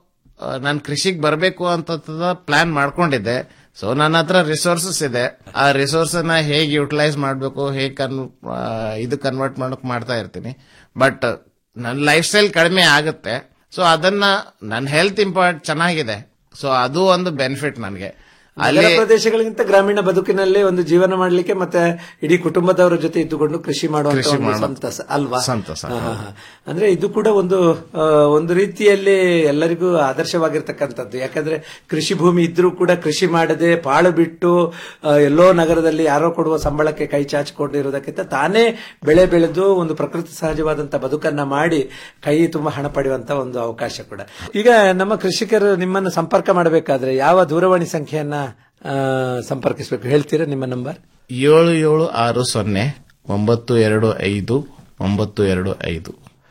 ನಾನು ಕೃಷಿಗೆ ಬರಬೇಕು ಅಂತ ಪ್ಲಾನ್ ಮಾಡ್ಕೊಂಡಿದ್ದೆ ಸೊ ನನ್ನ ಹತ್ರ ರಿಸೋರ್ಸಸ್ ಇದೆ ಆ ರಿಸೋರ್ಸ್ ನ ಹೇಗೆ ಯುಟಿಲೈಸ್ ಮಾಡಬೇಕು ಹೇಗೆ ಕನ್ ಆ, ಇದು ಕನ್ವರ್ಟ್ ಮಾಡಕ್ ಮಾಡ್ತಾ ಇರ್ತೀನಿ ಬಟ್ ನನ್ನ ಲೈಫ್ ಸ್ಟೈಲ್ ಕಡಿಮೆ ಆಗುತ್ತೆ ಸೊ ಅದನ್ನ ನನ್ನ ಹೆಲ್ತ್ ಇಂಪಾರ್ಟ್ ಚೆನ್ನಾಗಿದೆ ಸೊ ಅದು ಒಂದು ಬೆನಿಫಿಟ್ ನನಗೆ ನಗರ ಅಲ್ಲಿ ಪ್ರದೇಶಗಳಿಗಿಂತ ಗ್ರಾಮೀಣ ಬದುಕಿನಲ್ಲಿ ಒಂದು ಜೀವನ ಮಾಡಲಿಕ್ಕೆ ಮತ್ತೆ ಇಡೀ ಕುಟುಂಬದವರ ಜೊತೆ ಇದ್ದುಕೊಂಡು ಕೃಷಿ ಮಾಡುವಂತ ಕೃಷಿ ಒಂದು ಮಾಡುವ- ಸಂತಸ ಅಲ್ವಾ ಸಂತಸ. ಹಾ, ಹಾ, ಹಾ. ಅಂದ್ರೆ ಇದು ಕೂಡ ಒಂದು ಆ, ಒಂದು ರೀತಿಯಲ್ಲಿ ಎಲ್ಲರಿಗೂ ಆದರ್ಶವಾಗಿರ್ತಕ್ಕಂಥದ್ದು ಯಾಕಂದ್ರೆ ಕೃಷಿ ಭೂಮಿ ಇದ್ರೂ ಕೂಡ ಕೃಷಿ ಮಾಡದೆ ಪಾಳು ಬಿಟ್ಟು ಆ, ಎಲ್ಲೋ ನಗರದಲ್ಲಿ ಯಾರೋ ಕೊಡುವ ಸಂಬಳಕ್ಕೆ ಕೈ ಚಾಚಿಕೊಂಡಿರುವುದಕ್ಕಿಂತ ತಾನೇ ಬೆಳೆ ಬೆಳೆದು ಒಂದು ಪ್ರಕೃತಿ ಸಹಜವಾದಂತ ಬದುಕನ್ನ ಮಾಡಿ ಕೈ ತುಂಬಾ ಹಣ ಪಡೆಯುವಂತ ಒಂದು ಅವಕಾಶ ಕೂಡ ಈಗ ನಮ್ಮ ಕೃಷಿಕರು ನಿಮ್ಮನ್ನು ಸಂಪರ್ಕ ಮಾಡಬೇಕಾದ್ರೆ ಯಾವ ದೂರವಾಣಿ ಸಂಖ್ಯೆಯನ್ನ ಆ, ಸಂಪರ್ಕಿಸಬೇಕು ಹೇಳ್ತೀರಾ ನಿಮ್ಮ ನಂಬರ್ ಏಳು ಏಳು ಆರು ಸೊನ್ನೆ ಒಂಬತ್ತು ಎರಡು ಐದು ಒಂಬತ್ತು ಎರಡು ಐದು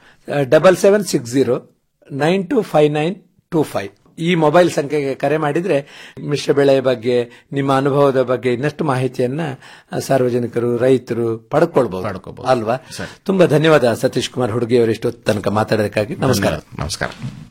double seven six zero nine two five nine two five ಈ ಮೊಬೈಲ್ ಸಂಖ್ಯೆಗೆ ಕರೆ ಮಾಡಿದ್ರೆ ಮಿಶ್ರ ಬೆಳೆಯ ಬಗ್ಗೆ ನಿಮ್ಮ ಅನುಭವದ ಬಗ್ಗೆ ಇನ್ನಷ್ಟು ಮಾಹಿತಿಯನ್ನ ಆ, ಸಾರ್ವಜನಿಕರು ರೈತರು ಪಡ್ಕೊಳ್ಬಹುದು ಅಲ್ವಾ ತುಂಬಾ ಧನ್ಯವಾದ ಸತೀಶ್ ಕುಮಾರ್ ಹುಡುಗಿ ಅವರು ಇಷ್ಟು ತನಕ ಮಾತಾಡೋದಕ್ಕಾಗಿ ನಮಸ್ಕಾರ ನಮಸ್ಕಾರ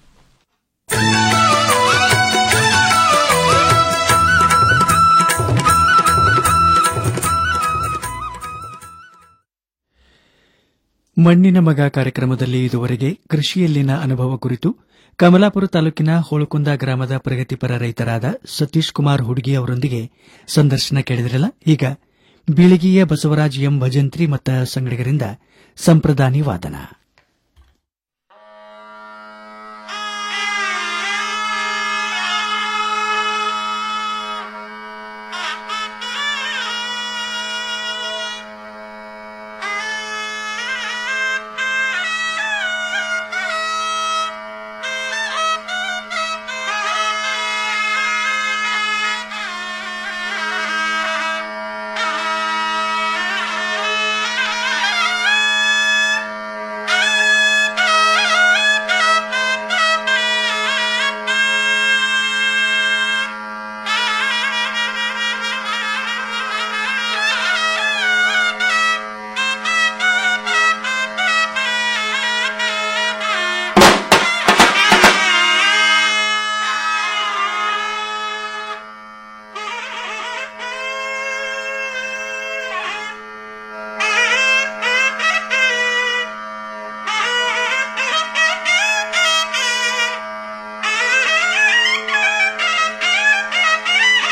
ಮಣ್ಣಿನ ಮಗ ಕಾರ್ಯಕ್ರಮದಲ್ಲಿ ಇದುವರೆಗೆ ಕೃಷಿಯಲ್ಲಿನ ಅನುಭವ ಕುರಿತು ಕಮಲಾಪುರ ತಾಲೂಕಿನ ಹೋಳಕುಂದ ಗ್ರಾಮದ ಪ್ರಗತಿಪರ ರೈತರಾದ ಸತೀಶ್ ಕುಮಾರ್ ಹುಡುಗಿ ಅವರೊಂದಿಗೆ ಸಂದರ್ಶನ ಕೇಳಿದ್ರಲ್ಲ ಈಗ ಬೀಳಗಿಯ ಬಸವರಾಜ್ ಎಂ ಭಜಂತ್ರಿ ಮತ್ತು ಸಂಗಡಿಗರಿಂದ ಸಂಪ್ರದಾನಿ ವಾದನ